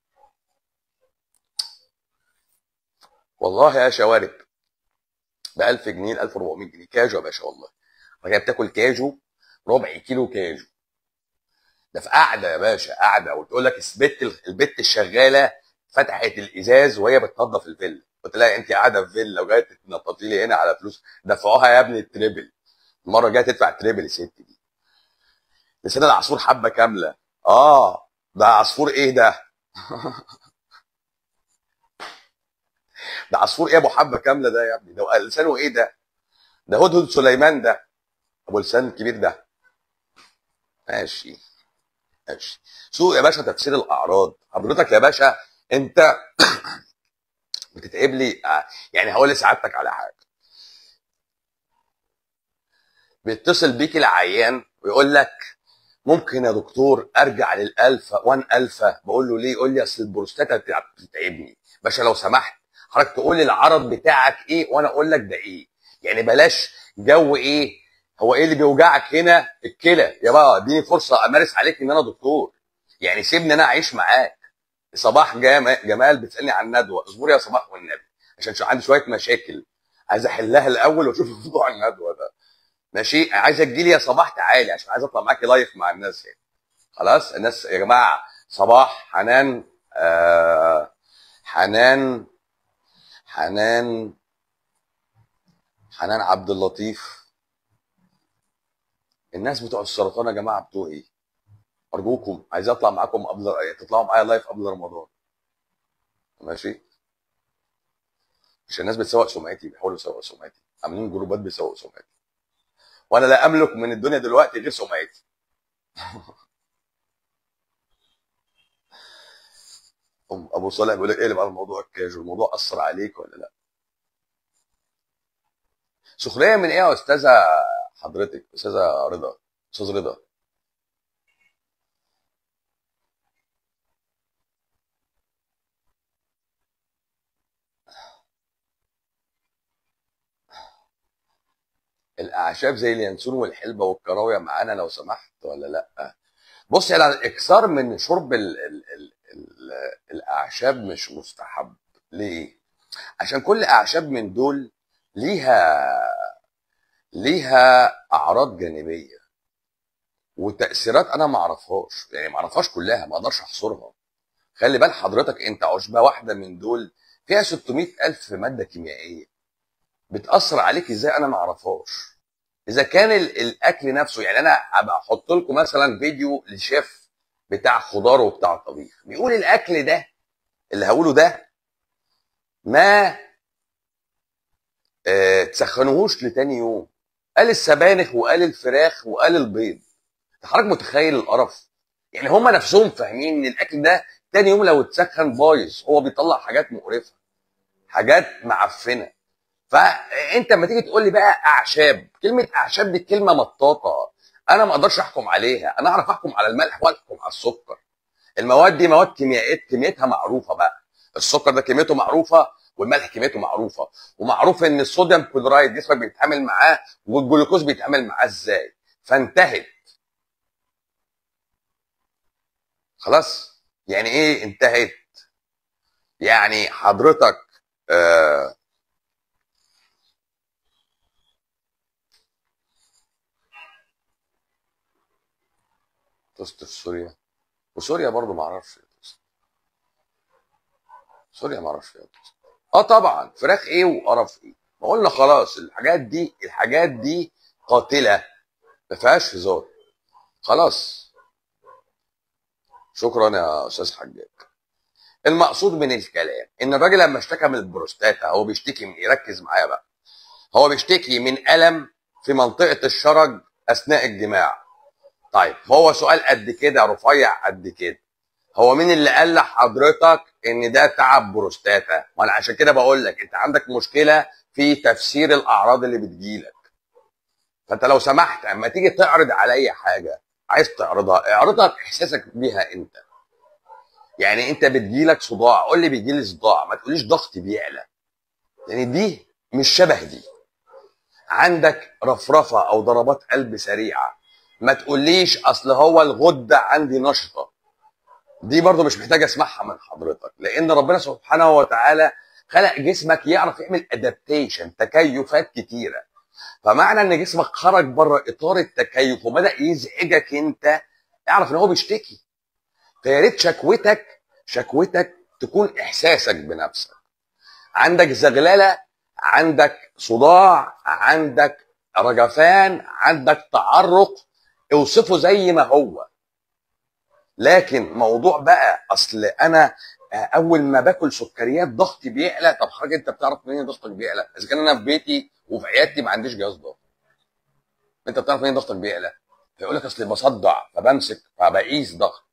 والله يا شوارب ب 1000 جنيه ل 1400 جنيه كاجو يا باشا والله وهي بتاكل كاجو ربع كيلو كاجو ده في قاعده يا باشا قاعده وتقول لك البت البت الشغاله فتحت الازاز وهي بتنظف الفيلا قلت لها انت قاعده في فيلا وجايه تتنططي لي هنا على فلوس دفعوها يا ابني التريبل المره الجايه تدفع التريبل الست دي لسان العصفور حبه كامله اه ده عصفور ايه ده ده عصفور ايه ابو حبه كامله ده يا ابني ده لسانه ايه ده ده هدهد سليمان ده ابو لسان كبير ده ماشي ماشي سوق يا باشا تفسير الاعراض حضرتك يا باشا انت بتتعب لي آه، يعني هقول لسعادتك على حاجه بيتصل بيك العيان ويقول لك ممكن يا دكتور ارجع للالفا 1 الفا بقول له ليه يقول لي اصل البروستاتا بتاع- بتتعبني باشا لو سمحت حضرتك تقول لي العرض بتاعك ايه وانا اقول لك ده ايه يعني بلاش جو ايه هو ايه اللي بيوجعك هنا الكلى يا بقى اديني فرصه امارس عليك ان انا دكتور يعني سيبني انا اعيش معاك صباح جام- جمال بتسالني عن ندوه اصبر يا صباح والنبي عشان شو عندي شويه مشاكل عايز احلها الاول واشوف موضوع الندوه ده ماشي عايزك تجي لي يا صباح تعالي عشان عايز اطلع معاكي لايف مع الناس يعني خلاص الناس يا جماعه صباح حنان آه حنان حنان حنان عبد اللطيف الناس بتوع السرطان يا جماعه بتوع ايه ارجوكم عايز اطلع معاكم قبل تطلعوا معايا لايف قبل رمضان ماشي عشان الناس بتسوق سمعتي بيحاولوا يسوقوا سمعتي عاملين جروبات بيسوقوا سمعتي وانا لا املك من الدنيا دلوقتي غير سمعتي أم ابو صالح بيقول لك اقلب على الموضوع الكاجو الموضوع اثر عليك ولا لا سخريه من ايه يا استاذه حضرتك استاذه رضا استاذ رضا الاعشاب زي اليانسون والحلبه والكراويه معانا لو سمحت ولا لا بص يعني الاكثار من شرب ال ال ال ال الاعشاب مش مستحب ليه عشان كل اعشاب من دول ليها ليها اعراض جانبيه وتاثيرات انا ما اعرفهاش يعني ما اعرفهاش كلها ما اقدرش احصرها خلي بال حضرتك انت عشبه واحده من دول فيها 600 الف ماده كيميائيه بتاثر عليك ازاي انا ما اعرفهاش اذا كان ال- الاكل نفسه يعني انا ابقى احط لكم مثلا فيديو لشيف بتاع خضار وبتاع طبيخ بيقول الاكل ده اللي هقوله ده ما آه تسخنوهوش لتاني يوم قال السبانخ وقال الفراخ وقال البيض أنت حضرتك متخيل القرف يعني هم نفسهم فاهمين ان الاكل ده تاني يوم لو اتسخن بايظ هو بيطلع حاجات مقرفه حاجات معفنه فانت لما تيجي تقول لي بقى اعشاب كلمه اعشاب دي كلمه مطاطه انا ما اقدرش احكم عليها انا اعرف احكم على الملح واحكم على السكر المواد دي مواد كيميائيه كميتها معروفه بقى السكر ده كميته معروفه والملح كميته معروفه ومعروف ان الصوديوم كلورايد جسمك بيتعامل معاه والجلوكوز بيتعامل معاه ازاي فانتهت خلاص يعني ايه انتهت يعني حضرتك آه توست في سوريا وسوريا برضو ما اعرفش إيه توست سوريا ما اعرفش ايه توست اه طبعا فراخ ايه وقرف ايه ما قلنا خلاص الحاجات دي الحاجات دي قاتله ما فيهاش هزار خلاص شكرا يا استاذ حجاج المقصود من الكلام ان الراجل لما اشتكى من البروستاتا هو بيشتكي من ايه ركز معايا بقى هو بيشتكي من الم في منطقه الشرج اثناء الجماع طيب هو سؤال قد كده رفيع قد كده هو مين اللي قال لحضرتك ان ده تعب بروستاتا وانا عشان كده بقول لك انت عندك مشكله في تفسير الاعراض اللي بتجيلك فانت لو سمحت اما تيجي تعرض عليا حاجه عايز تعرضها اعرضها باحساسك بيها انت يعني انت بتجيلك صداع قول لي بيجيلي صداع ما تقوليش ضغطي بيعلى يعني دي مش شبه دي عندك رفرفه او ضربات قلب سريعه ما تقوليش اصل هو الغده عندي نشطه دي برضو مش محتاج اسمعها من حضرتك لان ربنا سبحانه وتعالى خلق جسمك يعرف يعمل ادابتيشن تكيفات كتيره فمعنى ان جسمك خرج بره اطار التكيف وبدا يزعجك انت اعرف ان هو بيشتكي فيا ريت شكوتك شكوتك تكون احساسك بنفسك عندك زغلله عندك صداع عندك رجفان عندك تعرق اوصفه زي ما هو لكن موضوع بقى اصل انا اول ما باكل سكريات ضغطي بيعلى طب حضرتك انت بتعرف منين ضغطك بيعلى اذا كان انا في بيتي وفي عيادتي ما عنديش جهاز ضغط انت بتعرف منين ضغطك بيعلى فيقول لك اصل بصدع فبمسك فبقيس ضغط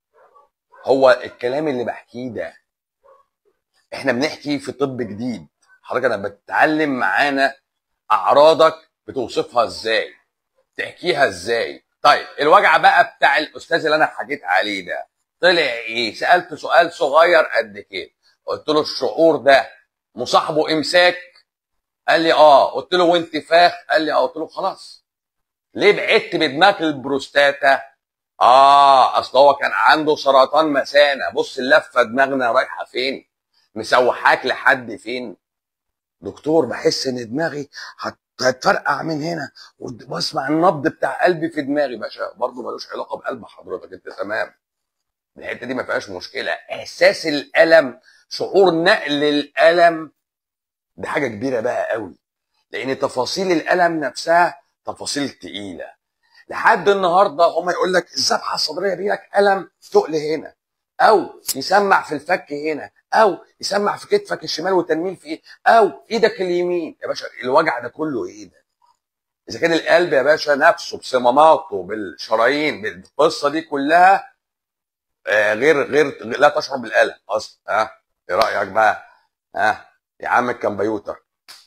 هو الكلام اللي بحكيه ده احنا بنحكي في طب جديد حضرتك انا بتتعلم معانا اعراضك بتوصفها ازاي تحكيها ازاي طيب الوجع بقى بتاع الاستاذ اللي انا حكيت عليه ده طلع ايه سالته سؤال صغير قد كده قلت له الشعور ده مصاحبه امساك قال لي اه قلت له وانتفاخ قال لي اه قلت له خلاص ليه بعدت بدماغ البروستاتا اه اصل هو كان عنده سرطان مثانه بص اللفه دماغنا رايحه فين مسوحاك لحد فين دكتور بحس ان دماغي هت- هتفرقع من هنا واسمع النبض بتاع قلبي في دماغي باشا برضه ملوش علاقه بقلب حضرتك انت تمام الحته دي ما فيهاش مشكله احساس الالم شعور نقل الالم دي حاجه كبيره بقى قوي لان تفاصيل الالم نفسها تفاصيل تقيله لحد النهارده هم يقول لك الذبحه الصدريه دي لك الم تقل هنا او يسمع في الفك هنا او يسمع في كتفك الشمال وتنميل في ايه او ايدك اليمين يا باشا الوجع ده كله ايه ده اذا كان القلب يا باشا نفسه بصماماته بالشرايين بالقصه دي كلها آه غير غير لا تشعر بالالم اصلا ها ايه رايك بقى ها يا عم الكمبيوتر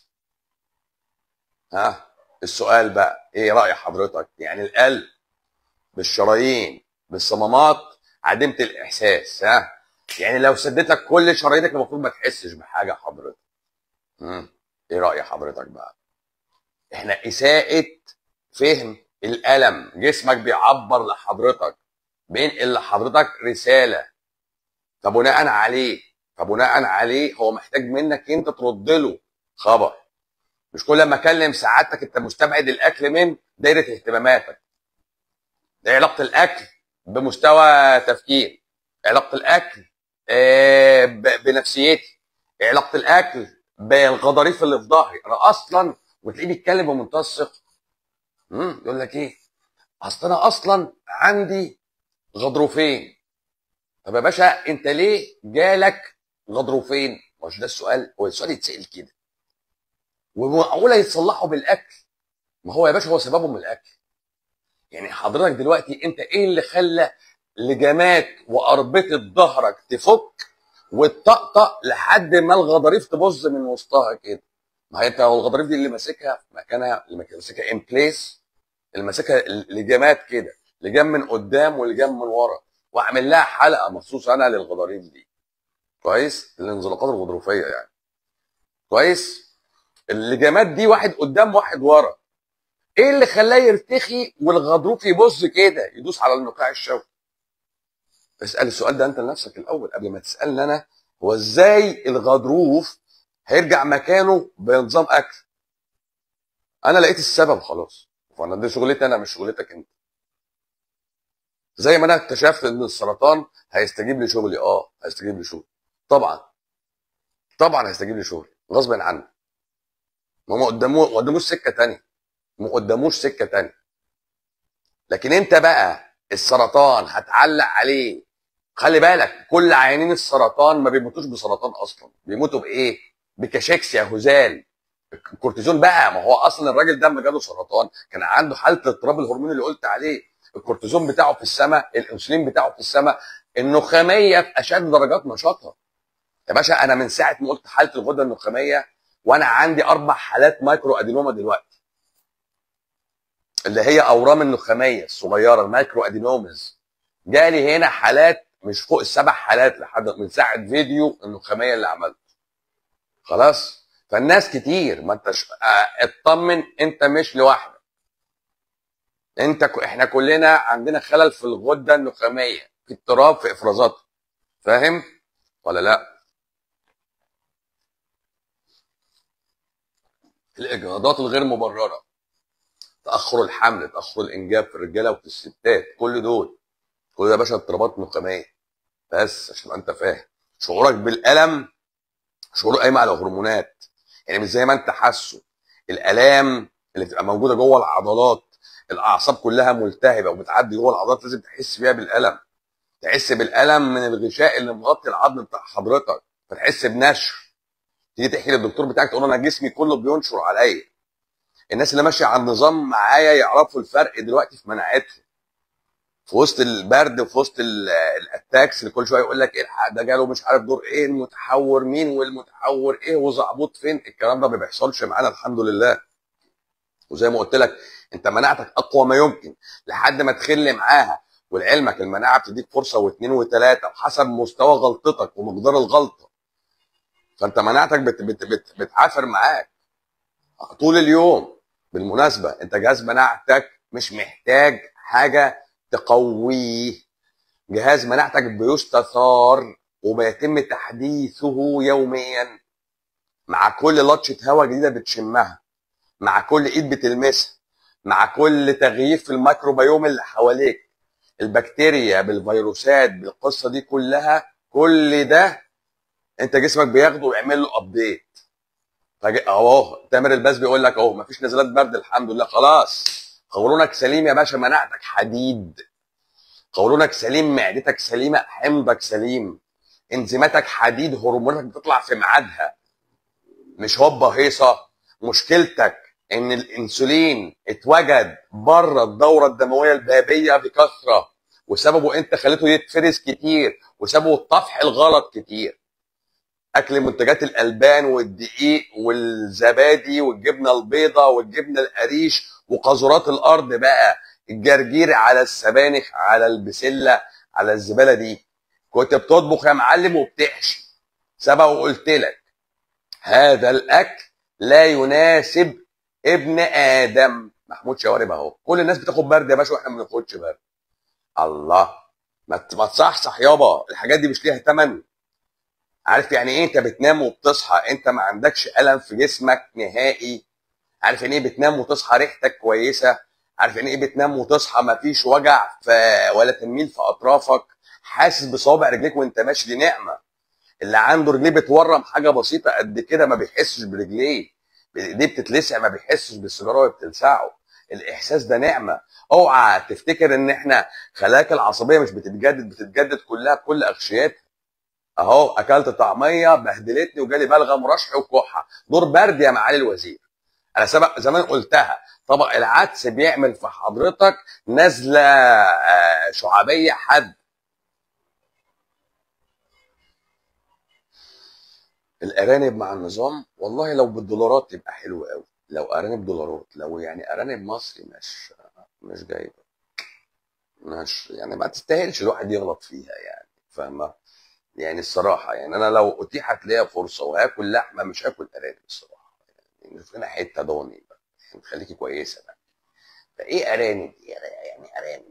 ها السؤال بقى ايه راي حضرتك يعني القلب بالشرايين بالصمامات عديمه الاحساس ها يعني لو سديتك كل شرايينك المفروض ما تحسش بحاجه حضرتك مم. ايه راي حضرتك بقى احنا اساءه فهم الالم جسمك بيعبر لحضرتك بينقل لحضرتك رساله فبناء عليه فبناء عليه هو محتاج منك انت ترد له خبر مش كل ما اكلم سعادتك انت مستبعد الاكل من دايره اهتماماتك ده علاقه الاكل بمستوى تفكير علاقه الاكل آه، ب- بنفسيتي علاقه الاكل بالغضاريف اللي في ظهري انا اصلا وتلاقيه بيتكلم بمنتهى الثقه امم يقول لك ايه اصل انا اصلا عندي غضروفين طب يا باشا انت ليه جالك غضروفين مش ده السؤال هو السؤال يتسال كده ومعقوله يتصلحوا بالاكل ما هو يا باشا هو سببهم الاكل يعني حضرتك دلوقتي انت ايه اللي خلى لجامات واربطه ظهرك تفك وتطقطق لحد ما الغضاريف تبظ من وسطها كده ما هي انت لو الغضاريف دي اللي ماسكها في مكانها اللي ماسكها ان بليس اللي ماسكها لجامات كده لجام من قدام ولجام من ورا واعمل لها حلقه مخصوص انا للغضاريف دي كويس الانزلاقات الغضروفيه يعني كويس اللجامات دي واحد قدام واحد ورا ايه اللي خلاه يرتخي والغضروف يبص كده يدوس على النقاع الشوكي اسال السؤال ده انت لنفسك الاول قبل ما تسالني انا هو ازاي الغضروف هيرجع مكانه بنظام اكل انا لقيت السبب خلاص فانا دي شغلتي انا مش شغلتك انت زي ما انا اكتشفت ان السرطان هيستجيب لشغلي اه هيستجيب لشغلي طبعا طبعا هيستجيب لشغلي غصب عني ما ما قدامه ما قداموش سكه تانية ما قداموش سكه تانية لكن انت بقى السرطان هتعلق عليه خلي بالك كل عيانين السرطان ما بيموتوش بسرطان اصلا بيموتوا بايه بكاشيكسيا هزال الكورتيزون بقى ما هو اصلا الراجل ده لما جاله سرطان كان عنده حاله اضطراب الهرمون اللي قلت عليه الكورتيزون بتاعه في السماء الانسولين بتاعه في السماء النخاميه في اشد درجات نشاطها يا باشا انا من ساعه ما قلت حاله الغده النخاميه وانا عندي اربع حالات مايكرو ادينوما دلوقتي اللي هي اورام النخاميه الصغيره المايكرو ادينومز جالي هنا حالات مش فوق السبع حالات لحد من ساعه فيديو النخاميه اللي عملته خلاص فالناس كتير ما انتش اه، اطمن انت مش لوحدك انت ك... احنا كلنا عندنا خلل في الغده النخاميه في اضطراب في افرازاتها فاهم ولا لا الاجهاضات الغير مبرره تاخر الحمل تاخر الانجاب في الرجاله وفي الستات كل دول كل ده يا باشا اضطرابات نخاميه بس عشان انت فاهم شعورك بالالم شعور قايم على هرمونات يعني مش زي ما انت حاسه الالام اللي بتبقى موجوده جوه العضلات الاعصاب كلها ملتهبه وبتعدي جوه العضلات لازم تحس بيها بالالم تحس بالالم من الغشاء اللي مغطي العظم بتاع حضرتك فتحس بنشر تيجي تحكي للدكتور بتاعك تقول له انا جسمي كله بينشر عليا الناس اللي ماشيه على النظام معايا يعرفوا الفرق دلوقتي في مناعتهم في وسط البرد وفي وسط ال- الاتاكس اللي كل شويه يقول لك الحق ده جاله مش عارف دور ايه المتحور مين والمتحور ايه وزعبوط فين الكلام ده ما بيحصلش معانا الحمد لله وزي ما قلت لك انت مناعتك اقوى ما يمكن لحد ما تخل معاها ولعلمك المناعه بتديك فرصه واثنين وثلاثه وحسب مستوى غلطتك ومقدار الغلطه فانت مناعتك بت بت بت بتعافر معاك طول اليوم بالمناسبه انت جهاز مناعتك مش محتاج حاجه تقويه جهاز مناعتك بيستثار وبيتم تحديثه يوميا مع كل لطشه هواء جديده بتشمها مع كل ايد بتلمسها مع كل تغيير في الميكروبيوم اللي حواليك البكتيريا بالفيروسات بالقصه دي كلها كل ده انت جسمك بياخده ويعمل له ابديت اهو تامر الباز بيقول لك اهو مفيش نزلات برد الحمد لله خلاص قولونك سليم يا باشا مناعتك حديد قولونك سليم معدتك سليمه حمضك سليم انزيماتك حديد هرموناتك بتطلع في ميعادها مش هوبا هيصه مشكلتك ان الانسولين اتوجد بره الدوره الدمويه البابيه بكثره وسببه انت خليته يتفرز كتير وسببه الطفح الغلط كتير اكل منتجات الالبان والدقيق والزبادي والجبنه البيضاء والجبنه القريش وقاذورات الارض بقى الجرجير على السبانخ على البسله على الزباله دي كنت بتطبخ يا معلم وبتحشي سبق وقلت لك هذا الاكل لا يناسب ابن ادم محمود شوارب اهو كل الناس بتاخد برد يا باشا واحنا ما بناخدش برد الله ما ت- ما تصحصح يابا الحاجات دي مش ليها ثمن عارف يعني ايه انت بتنام وبتصحى انت ما عندكش الم في جسمك نهائي عارف يعني ايه بتنام وتصحى ريحتك كويسه عارف يعني ايه بتنام وتصحى ما فيش وجع في ولا تنميل في اطرافك حاسس بصوابع رجليك وانت ماشي دي نعمه اللي عنده رجليه بتورم حاجه بسيطه قد كده ما بيحسش برجليه ايديه بتتلسع ما بيحسش بالسيجاره وهي بتلسعه الاحساس ده نعمه اوعى تفتكر ان احنا خلاياك العصبيه مش بتتجدد بتتجدد كلها بكل اغشياتها اهو اكلت طعميه بهدلتني وجالي بلغم رشح وكحه دور برد يا معالي الوزير انا سبق زمان قلتها طبق العدس بيعمل في حضرتك نزله آه، شعبيه حد الارانب مع النظام والله لو بالدولارات يبقى حلو قوي لو ارانب دولارات لو يعني ارانب مصري مش مش جايبه مش يعني ما تستاهلش الواحد يغلط فيها يعني فاهمه يعني الصراحه يعني انا لو اتيحت ليا فرصه وهاكل لحمه مش هاكل ارانب الصراحه يعني شوف لنا حته ضاني بقى يعني خليكي كويسه بقى فايه ارانب دي؟ يعني ارانب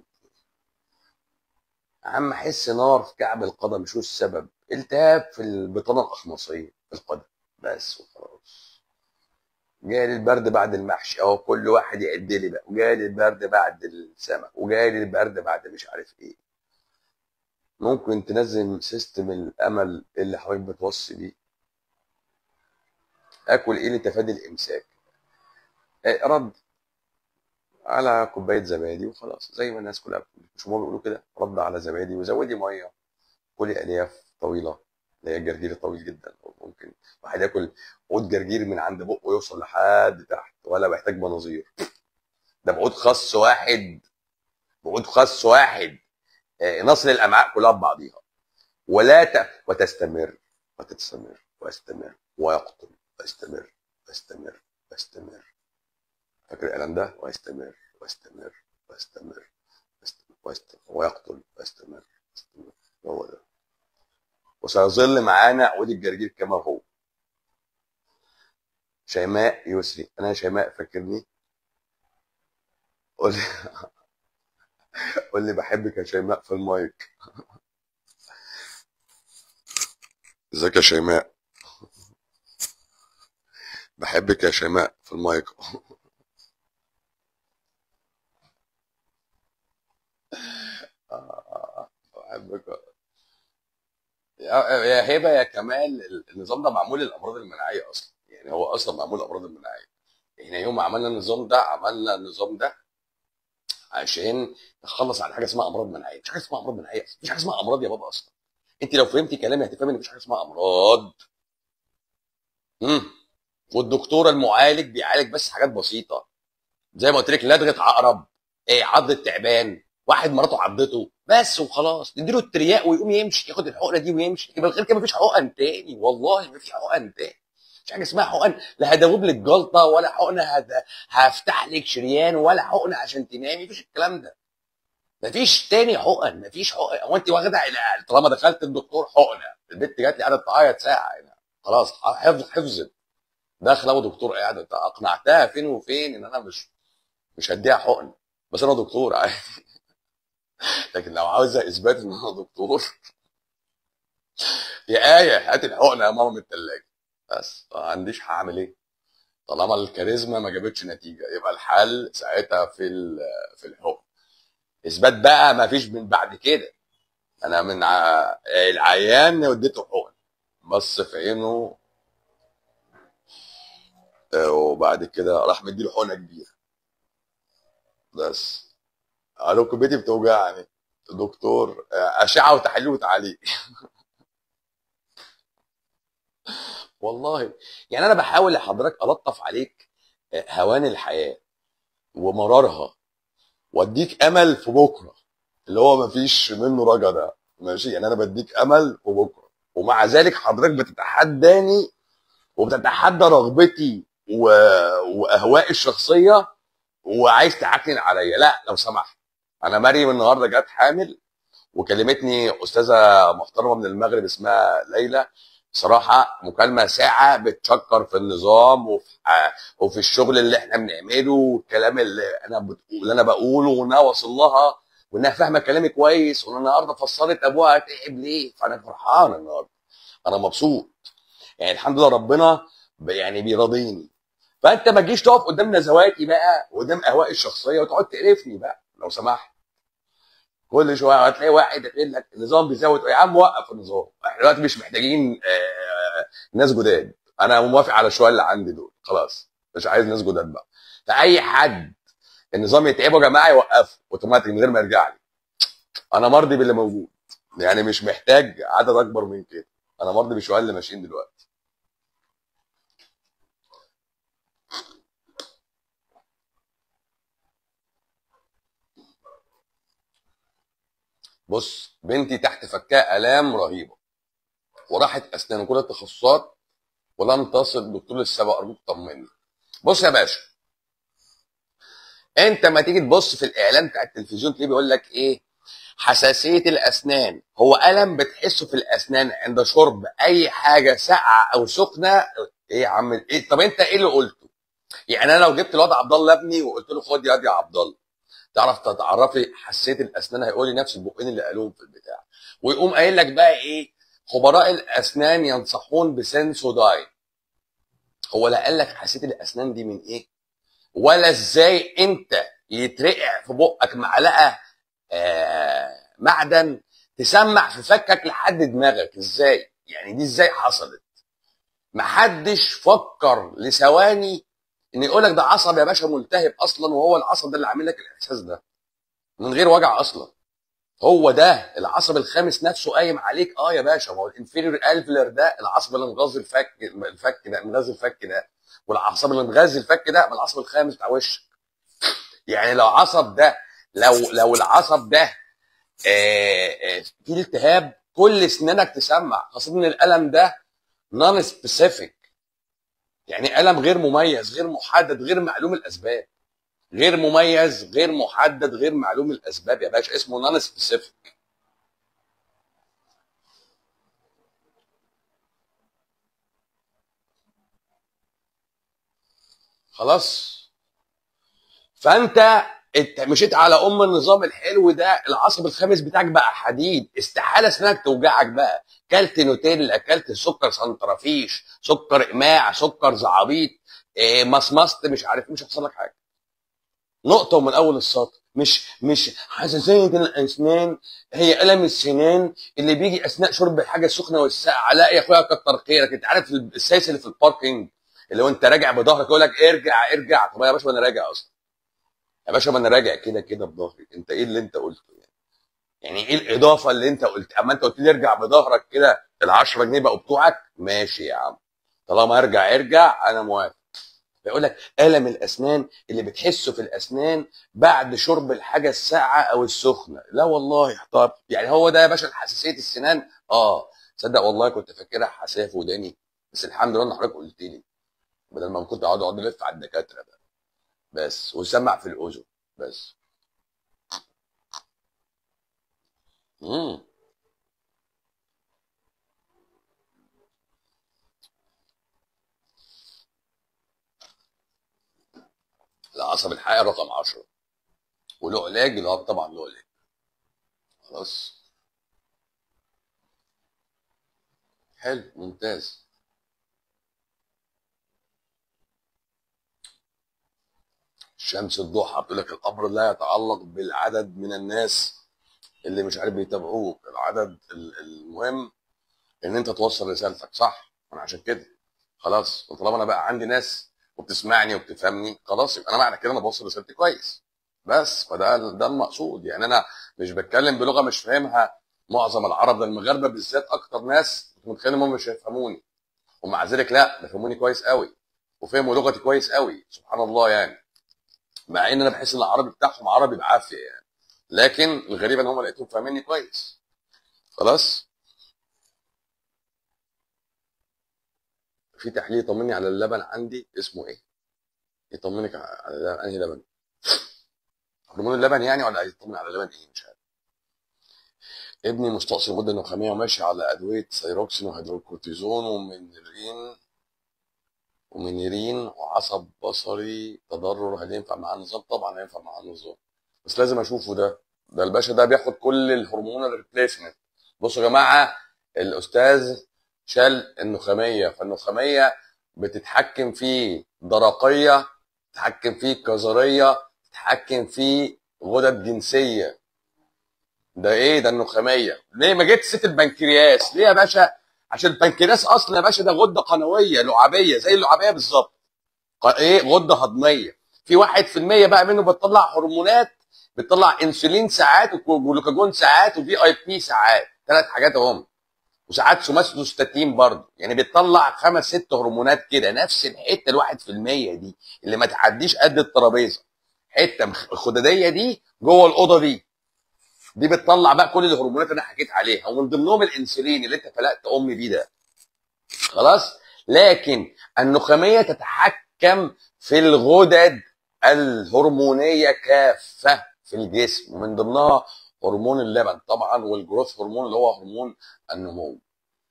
يا عم احس نار في كعب القدم شو السبب التهاب في البطانه الاخمصيه في القدم بس وخلاص جالي البرد بعد المحشي اهو كل واحد يعد لي بقى وجالي البرد بعد السمك وجالي البرد بعد مش عارف ايه ممكن تنزل سيستم الامل اللي حضرتك بتوصي بيه اكل ايه لتفادي الامساك إيه رد على كوبايه زبادي وخلاص زي ما الناس كلها بتقول مش هما بيقولوا كده رد على زبادي وزودي ميه كلي الياف طويله اللي هي الجرجير الطويل جدا ممكن واحد ياكل عود جرجير من عند بقه يوصل لحد تحت ولا محتاج مناظير ده بعود خاص واحد بعود خاص واحد آه، نصل الامعاء كلها ببعضيها ولا ت... وتستمر وتستمر ويستمر ويقتل ويستمر ويستمر ويستمر فاكر الاعلان ده ويستمر ويستمر ويستمر ويستمر ويستمر ويقتل ويستمر ويستمر هو ده وسيظل معانا عود الجرجير كما هو شيماء يسري انا شيماء فاكرني قول لي قول لي بحبك يا شيماء في المايك ازيك يا شيماء بحبك يا شيماء في المايك آه، بحبك يا يا هبه يا كمال النظام ده معمول للامراض المناعيه اصلا يعني هو اصلا معمول للامراض المناعيه احنا يوم ما عملنا النظام ده عملنا النظام ده عشان نخلص على حاجه اسمها امراض مناعيه مش حاجه اسمها امراض مناعيه مفيش حاجه اسمها امراض يا بابا اصلا انت لو فهمتي كلامي هتفهمي ان مفيش حاجه اسمها امراض امم والدكتور المعالج بيعالج بس حاجات بسيطه زي ما قلت لك لدغه عقرب ايه عضه تعبان واحد مراته عضته بس وخلاص تديله الترياق ويقوم يمشي ياخد الحقنه دي ويمشي يبقى غير كده مفيش حقن تاني والله مفيش حقن تاني مش حاجه اسمها حقن لا هدوب لك جلطه ولا حقنه هد... هفتح لك شريان ولا حقنه عشان تنامي مفيش الكلام ده مفيش تاني حقن مفيش حقن هو انت واخده علاج طالما دخلت الدكتور حقنه البنت جات لي قعدت تعيط ساعه هنا خلاص حفظ حفظت داخله ودكتور قاعد اقنعتها فين وفين ان انا مش مش هديها حقن بس انا دكتور عادي لكن لو عاوزه اثبات ان انا دكتور يا ايه هات الحقنه يا ماما من الثلاجه بس ما عنديش هعمل ايه طالما الكاريزما ما جابتش نتيجه يبقى الحل ساعتها في ال- في الحكم اثبات بقى ما فيش من بعد كده انا من ع- العيان اديته حقن بص في عينه آه، وبعد كده راح مديله حقنه كبيره بس قالوا كوبيتي بتوجعني دكتور آه، اشعه وتحاليل وتعاليق والله يعني انا بحاول لحضرتك الطف عليك آه، هوان الحياه ومرارها واديك امل في بكره اللي هو مفيش منه رجا ده ماشي يعني انا بديك امل في بكره ومع ذلك حضرتك بتتحداني وبتتحدى رغبتي و... واهوائي الشخصيه وعايز تعكنن عليا لا لو سمحت انا مريم النهارده جت حامل وكلمتني استاذه محترمه من المغرب اسمها ليلى صراحه مكالمه ساعه بتشكر في النظام وفي وفي الشغل اللي احنا بنعمله والكلام اللي انا بت... اللي انا بقوله وانها واصل لها وانها فاهمه كلامي كويس وان النهارده فسرت ابوها تعب ليه فانا فرحان النهارده انا مبسوط يعني الحمد لله ربنا ب- يعني بيراضيني فانت ما تجيش تقف قدام نزواتي بقى وقدام اهوائي الشخصيه وتقعد تقرفني بقى لو سمحت كل شويه هتلاقي واحد يقول لك النظام بيزود يا عم وقف النظام احنا دلوقتي مش محتاجين آه، ناس جداد انا موافق على شويه اللي عندي دول خلاص مش عايز ناس جداد بقى فاي حد النظام يتعبه يا جماعه يوقفه اوتوماتيك من غير ما يرجع لي انا مرضي باللي موجود يعني مش محتاج عدد اكبر من كده انا مرضي بالشويه اللي ماشيين دلوقتي بص بنتي تحت فكها الام رهيبه وراحت اسنان وكل التخصصات ولم تصل دكتور للسبق ارجوك طمني بص يا باشا انت ما تيجي تبص في الاعلان بتاع التلفزيون تلاقيه بيقول لك ايه حساسيه الاسنان هو الم بتحسه في الاسنان عند شرب اي حاجه ساقعه او سخنه ايه يا عم ايه طب انت ايه اللي قلته يعني انا لو جبت الواد عبد الله ابني وقلت له خد يا واد يا عبد الله تعرف تتعرف لي حساسيه الاسنان هيقول لي نفس البقين اللي قالوهم في البتاع ويقوم قايل لك بقى ايه خبراء الاسنان ينصحون بسنسوداين هو لا قال لك حسيت الاسنان دي من ايه ولا ازاي انت يترقع في بقك معلقه آه معدن تسمع في فكك لحد دماغك ازاي يعني دي ازاي حصلت محدش فكر لثواني ان يقول لك ده عصب يا باشا ملتهب اصلا وهو العصب ده اللي عامل لك الاحساس ده من غير وجع اصلا هو ده العصب الخامس نفسه قايم عليك اه يا باشا ما هو الانفيريور الفلر ده العصب اللي مغذي الفك الفك ده مغذي الفك ده والاعصاب اللي مغذي الفك ده من العصب الخامس بتاع وشك يعني لو عصب ده لو لو العصب ده آه، آه، فيه التهاب كل اسنانك تسمع خاصه ان الالم ده نون سبيسيفيك يعني الم غير مميز غير محدد غير معلوم الاسباب غير مميز غير محدد غير معلوم الاسباب يا باشا اسمه نون سبيسيفيك خلاص فانت انت مشيت على ام النظام الحلو ده العصب الخامس بتاعك بقى حديد استحاله اسنانك توجعك بقى كلت نوتيلا كلت سكر سنترافيش سكر اقماع سكر زعابيط إيه مصمصت مش عارف مش هيحصل لك حاجه نقطه ومن اول السطر مش مش حساسيه الاسنان هي الم السنان اللي بيجي اثناء شرب الحاجه السخنه والساقعه لا يا اخويا كتر خيرك انت عارف السايس اللي في الباركينج اللي هو انت راجع بظهرك يقول لك ارجع ارجع طب يا باشا ما انا راجع اصلا يا باشا ما انا راجع كده كده بظهري انت ايه اللي انت قلته يعني يعني ايه الاضافه اللي انت قلت اما انت قلت لي ارجع بظهرك كده ال 10 جنيه بقوا بتوعك ماشي يا عم طالما ارجع ارجع انا موافق بيقول لك الم الاسنان اللي بتحسه في الاسنان بعد شرب الحاجه الساقعه او السخنه لا والله طب يعني هو ده يا باشا حساسيه السنان اه تصدق والله كنت فاكرها حساسيه في وداني بس الحمد لله ان حضرتك قلت لي بدل ما كنت اقعد اقعد الف على الدكاتره بقى بس وسمع في الاذن بس امم العصب الحقيقي رقم 10 وله علاج لا طبعا له علاج خلاص حلو ممتاز شمس الضحى بتقول لك الامر لا يتعلق بالعدد من الناس اللي مش عارف بيتابعوك العدد ال- المهم ان انت توصل رسالتك صح انا عشان كده خلاص وطالما انا بقى عندي ناس وبتسمعني وبتفهمني خلاص يبقى انا معنى كده انا بوصل رسالتي كويس بس فده ده المقصود يعني انا مش بتكلم بلغه مش فاهمها معظم العرب ده المغاربه بالذات اكتر ناس كنت متخيل ان هم مش هيفهموني ومع ذلك لا بيفهموني كويس قوي وفهموا لغتي كويس قوي سبحان الله يعني مع ان انا بحس ان العربي بتاعهم عربي بعافيه يعني لكن الغريب ان هم لقيتهم فاهميني كويس خلاص في تحليل يطمني على اللبن عندي اسمه ايه يطمنك على اللبن انهي لبن هرمون اللبن يعني ولا يطمن على اللبن ايه مش عارف ابني مستقصي مده نخاميه وماشي على ادويه سيروكسين وهيدروكورتيزون ومنرين ومنيرين وعصب بصري تضرر هل ينفع مع النظام؟ طبعا هينفع مع النظام بس لازم اشوفه ده ده الباشا ده بياخد كل الهرمون الريبليسمنت بصوا يا جماعه الاستاذ شال النخاميه فالنخاميه بتتحكم في درقيه تتحكم في كظريه تتحكم في غدد جنسيه ده ايه ده النخاميه ليه ما جبت ست البنكرياس ليه يا باشا عشان البنكرياس اصلا يا باشا ده غده قنويه لعابيه زي اللعابيه بالظبط ق- ايه غده هضميه في واحد في المية بقى منه بتطلع هرمونات بتطلع انسولين ساعات وجلوكاجون ساعات وفي اي بي ساعات ثلاث حاجات اهم وساعات سوماتوستاتين برضه يعني بتطلع خمس ست هرمونات كده نفس الحته الواحد في المية دي اللي ما تعديش قد الترابيزه حته مخ- الخداديه دي جوه الاوضه دي دي بتطلع بقى كل الهرمونات اللي انا حكيت عليها ومن ضمنهم الانسولين اللي انت فلقت امي بيه ده خلاص لكن النخاميه تتحكم في الغدد الهرمونيه كافه في الجسم ومن ضمنها هرمون اللبن طبعا والجروث هرمون اللي هو هرمون النمو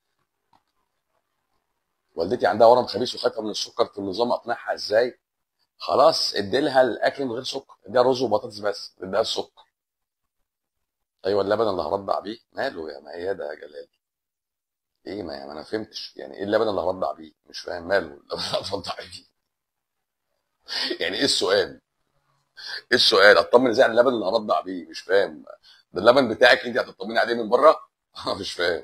والدتي عندها ورم خبيث وخايفه من السكر في النظام اقنعها ازاي خلاص اديلها الاكل من غير سكر اديها رز وبطاطس بس اديها السكر ايوه اللبن اللي هرضع بيه ماله يا ميادة يا جلال ايه ما يعني انا فهمتش يعني ايه اللبن اللي هرضع بيه مش فاهم ماله اللبن اللي هرضع بيه يعني ايه السؤال ايه السؤال اطمن ازاي على اللبن اللي هرضع بيه مش فاهم ده اللبن بتاعك انت هتطمني عليه من بره مش فاهم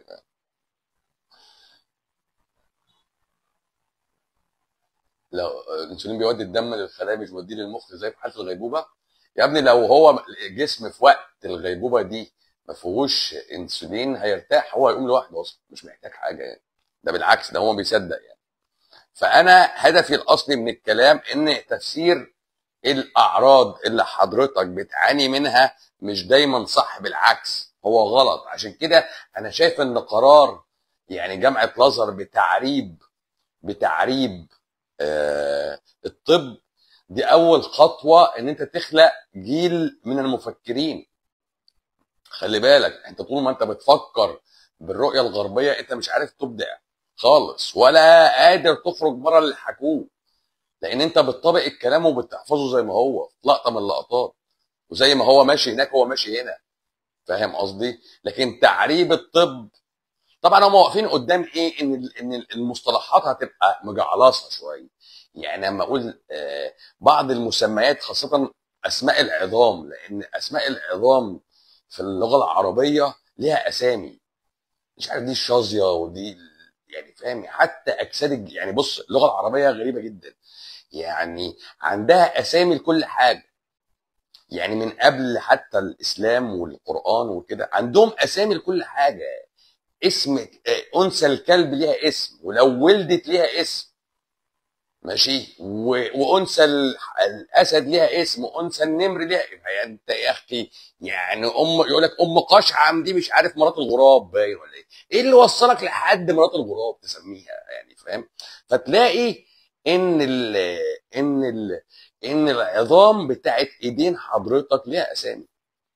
لو الانسولين بيودي الدم للخلايا مش بيوديه للمخ زي في حاله الغيبوبه يا ابني لو هو الجسم في وقت الغيبوبه دي ما فيهوش انسولين هيرتاح هو هيقوم لوحده اصلا مش محتاج حاجه يعني ده بالعكس ده هو بيصدق يعني فانا هدفي الاصلي من الكلام ان تفسير الاعراض اللي حضرتك بتعاني منها مش دايما صح بالعكس هو غلط عشان كده انا شايف ان قرار يعني جامعه الازهر بتعريب بتعريب آه الطب دي اول خطوه ان انت تخلق جيل من المفكرين خلي بالك انت طول ما انت بتفكر بالرؤيه الغربيه انت مش عارف تبدع خالص ولا قادر تخرج بره اللي حكوه لان انت بتطبق الكلام وبتحفظه زي ما هو لقطه من اللقطات وزي ما هو ماشي هناك هو ماشي هنا فاهم قصدي لكن تعريب الطب طبعا هم واقفين قدام ايه ان ان المصطلحات هتبقى مجعلصه شويه يعني لما اقول آه بعض المسميات خاصه اسماء العظام لان اسماء العظام في اللغه العربيه ليها اسامي مش عارف دي الشاذيه ودي يعني فاهم حتى اجساد يعني بص اللغه العربيه غريبه جدا يعني عندها اسامي لكل حاجه يعني من قبل حتى الاسلام والقران وكده عندهم اسامي لكل حاجه اسم انثى الكلب ليها اسم ولو ولدت ليها اسم ماشي وانثى الاسد ليها اسم وانثى النمر ليها يعني انت يا اخي يعني ام يقول لك ام قشعم دي مش عارف مرات الغراب باين ولا ايه ايه اللي وصلك لحد مرات الغراب تسميها يعني فاهم فتلاقي ان ال ان ال ان العظام بتاعت ايدين حضرتك ليها اسامي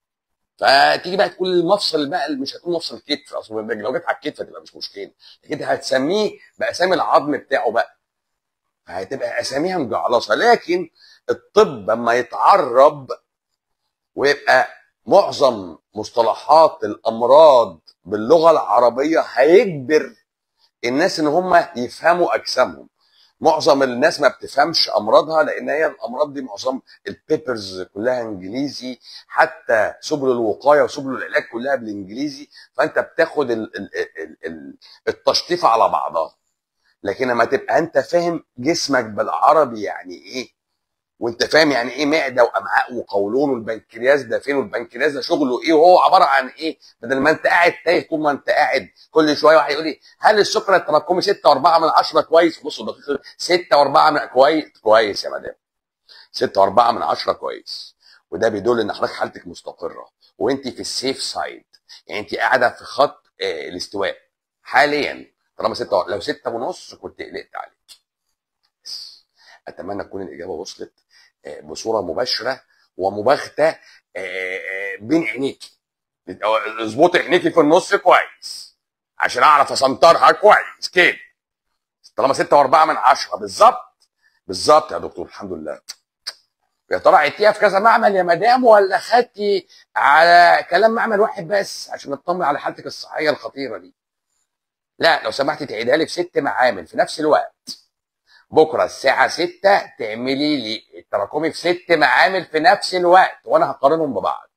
فتيجي بقى تقول المفصل بقى مش هتقول مفصل كتف اصلا لو جت على الكتف هتبقى مش مشكله لكن هتسميه باسامي العظم بتاعه بقى فهتبقى اساميها مجعلصه لكن الطب لما يتعرب ويبقى معظم مصطلحات الامراض باللغه العربيه هيجبر الناس ان هم يفهموا اجسامهم معظم الناس ما بتفهمش امراضها لان هي الامراض دي معظم البيبرز كلها انجليزي حتى سبل الوقايه وسبل العلاج كلها بالانجليزي فانت بتاخد ال ال ال ال التشطيف على بعضها لكن لما تبقى انت فاهم جسمك بالعربي يعني ايه وانت فاهم يعني ايه معده وامعاء وقولون والبنكرياس ده فين والبنكرياس ده شغله ايه وهو عباره عن ايه بدل ما انت قاعد تايه طول ما انت قاعد كل شويه واحد يقول لي هل السكر التراكمي 6 و4 من 10 كويس بصوا دقيق 6 و4 من كويس كويس يا مدام 6 و4 من 10 كويس وده بيدل ان حضرتك حالتك مستقره وانت في السيف سايد يعني انت قاعده في خط آه الاستواء حاليا طالما 6 لو 6 ونص كنت قلقت عليك بس اتمنى تكون الاجابه وصلت بصوره مباشره ومباغته بين عينيك اظبطي عينيكي في النص كويس عشان اعرف اسنطرها كويس كده طالما 6 و4 من 10 بالظبط بالظبط يا دكتور الحمد لله يا ترى عدتيها في كذا معمل يا مدام ولا خدتي على كلام معمل واحد بس عشان نطمن على حالتك الصحيه الخطيره دي لا لو سمحتي تعيدها لي في ست معامل في نفس الوقت بكره الساعه 6 تعملي لي التراكمي في ست معامل في نفس الوقت وانا هقارنهم ببعض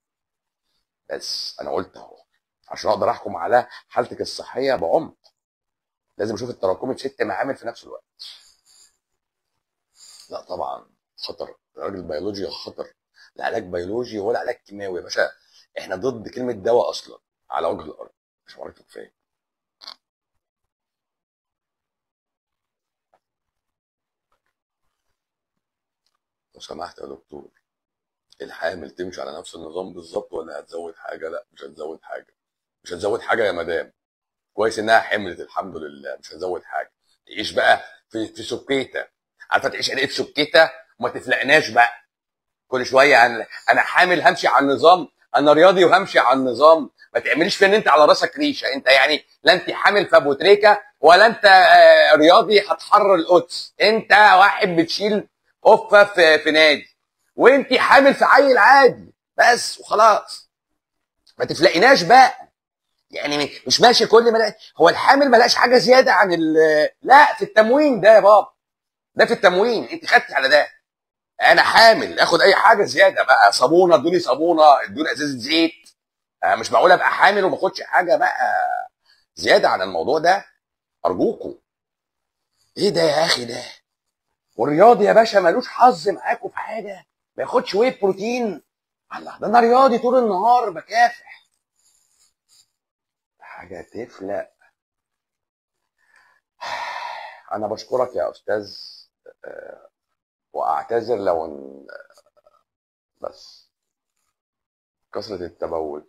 بس انا قلت اهو عشان اقدر احكم على حالتك الصحيه بعمق لازم اشوف التراكمي في ست معامل في نفس الوقت لا طبعا خطر راجل بيولوجيا خطر لا علاج بيولوجي ولا علاج كيماوي يا باشا احنا ضد كلمه دواء اصلا على وجه الارض مش عارف كفايه لو سمحت يا دكتور الحامل تمشي على نفس النظام بالظبط ولا هتزود حاجه لا مش هتزود حاجه مش هتزود حاجه يا مدام كويس انها حملت الحمد لله مش هتزود حاجه تعيش بقى في في سكيته عارفه تعيش عليه في سكيته وما تفلقناش بقى كل شويه انا انا حامل همشي على النظام انا رياضي وهمشي على النظام ما تعمليش فيها ان انت على راسك ريشه انت يعني لا انت حامل في ابو تريكه ولا انت آه رياضي هتحرر القدس انت واحد بتشيل قفه في في نادي وانت حامل في عيل عادي بس وخلاص ما تفلقيناش بقى يعني مش ماشي كل ما هو الحامل ملاش حاجه زياده عن ال لا في التموين ده يا بابا ده في التموين انت خدتي على ده انا حامل اخد اي حاجه زياده بقى صابونه ادوني صابونه ادوني ازازه زيت آه، مش معقول ابقى حامل وما اخدش حاجه بقى زياده عن الموضوع ده ارجوكم ايه ده يا اخي ده والرياضي يا باشا ملوش حظ معاكم في حاجه ما ياخدش ويت بروتين الله ده انا رياضي طول النهار بكافح حاجه تفلق انا بشكرك يا استاذ آه، واعتذر لو ان بس كثره التبول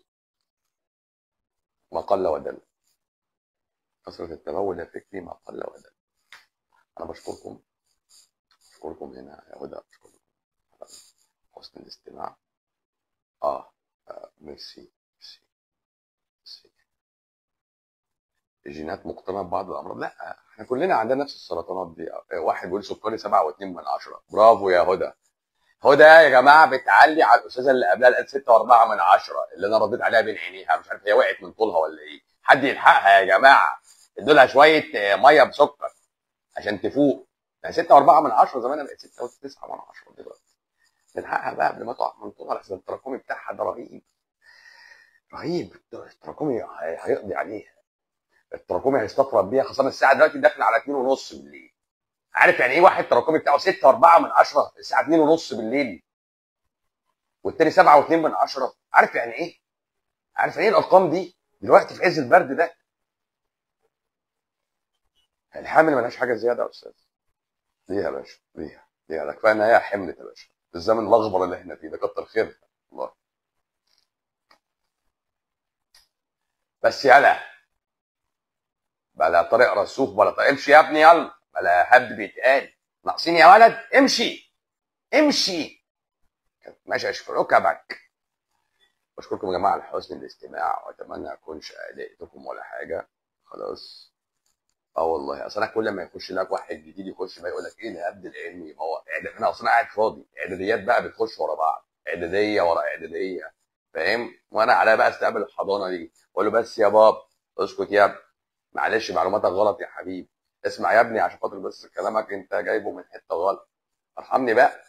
ما قل ودل كثره التبول يا فكري ما قل ودل انا بشكركم بشكركم هنا يا هدى بشكركم على حسن الاستماع اه, آه. ميرسي ميرسي ميرسي الجينات مقترنه ببعض الامراض لا احنا كلنا عندنا نفس السرطانات دي واحد بيقول سكري 7.2 من عشرة برافو يا هدى هدى يا جماعه بتعلي على الاستاذه اللي قبلها اللي قالت 6.4 من عشرة اللي انا رديت عليها بين عينيها مش عارف هي وقعت من طولها ولا ايه حد يلحقها يا جماعه ادوا لها شويه ميه بسكر عشان تفوق يعني 6.4 من عشرة زمان بقت 6.9 من عشرة دلوقتي نلحقها بقى قبل ما تقع من طولها لحسن التراكمي بتاعها ده رهيب رهيب التراكمي هيقضي عليها التراكمي هيستفرد بيها خاصه الساعه دلوقتي داخله على 2 ونص بالليل عارف يعني ايه واحد تراكمي بتاعه 6 و4 من 10 الساعه 2 ونص بالليل والتاني 7 و2 من 10 عارف يعني ايه عارف يعني ايه الارقام دي دلوقتي في عز البرد ده الحامل ملهاش حاجه زياده يا استاذ ليه يا باشا ليه ليه ده كفايه ان هي حملت يا باشا في الزمن الاخضر اللي احنا فيه ده كتر خيرها والله بس يلا بلا طريق رسوخ بلا طريق امشي يا ابني يلا بلا هبد بيتقال ناقصين يا ولد امشي امشي ماشي اشوف ركبك بشكركم يا جماعه على حسن الاستماع واتمنى اكونش قلقتكم ولا حاجه خلاص اه والله اصل انا كل ما يخش لك واحد جديد يخش بقى يقول لك ايه الهبد العلمي ما هو إعداد- انا اصلا قاعد فاضي اعداديات بقى بتخش ورا بعض اعداديه ورا اعداديه فاهم وانا عليا بقى استقبل الحضانه دي اقول له بس يا باب اسكت يا ابني معلش معلوماتك غلط يا حبيبي اسمع يا ابني عشان خاطر بس كلامك انت جايبه من حته غلط ارحمني بقى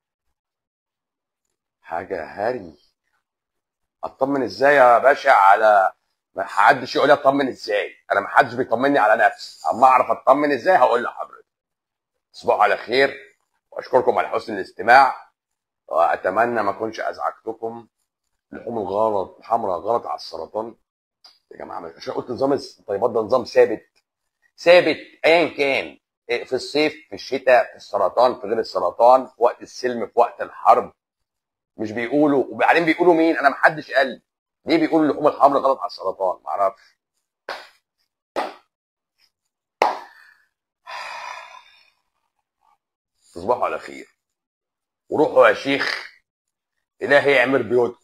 حاجه هري اطمن ازاي يا باشا على ما حدش يقول لي اطمن ازاي انا ما حدش بيطمني على نفسي اما اعرف اطمن ازاي هقول لحضرتك تصبحوا على خير واشكركم على حسن الاستماع واتمنى ما اكونش ازعجتكم لحوم الغلط الحمراء غلط على السرطان يا جماعه مش- عشان قلت نظام الطيبات ده نظام ثابت ثابت ايا كان إيه، في الصيف في الشتاء في السرطان في غير السرطان في وقت السلم في وقت الحرب مش بيقولوا وبعدين بيقولوا مين انا ما حدش قال لي. ليه بيقولوا اللحوم الحمراء غلط على السرطان ما اعرفش تصبحوا على خير وروحوا يا شيخ الهي يعمر بيوتكم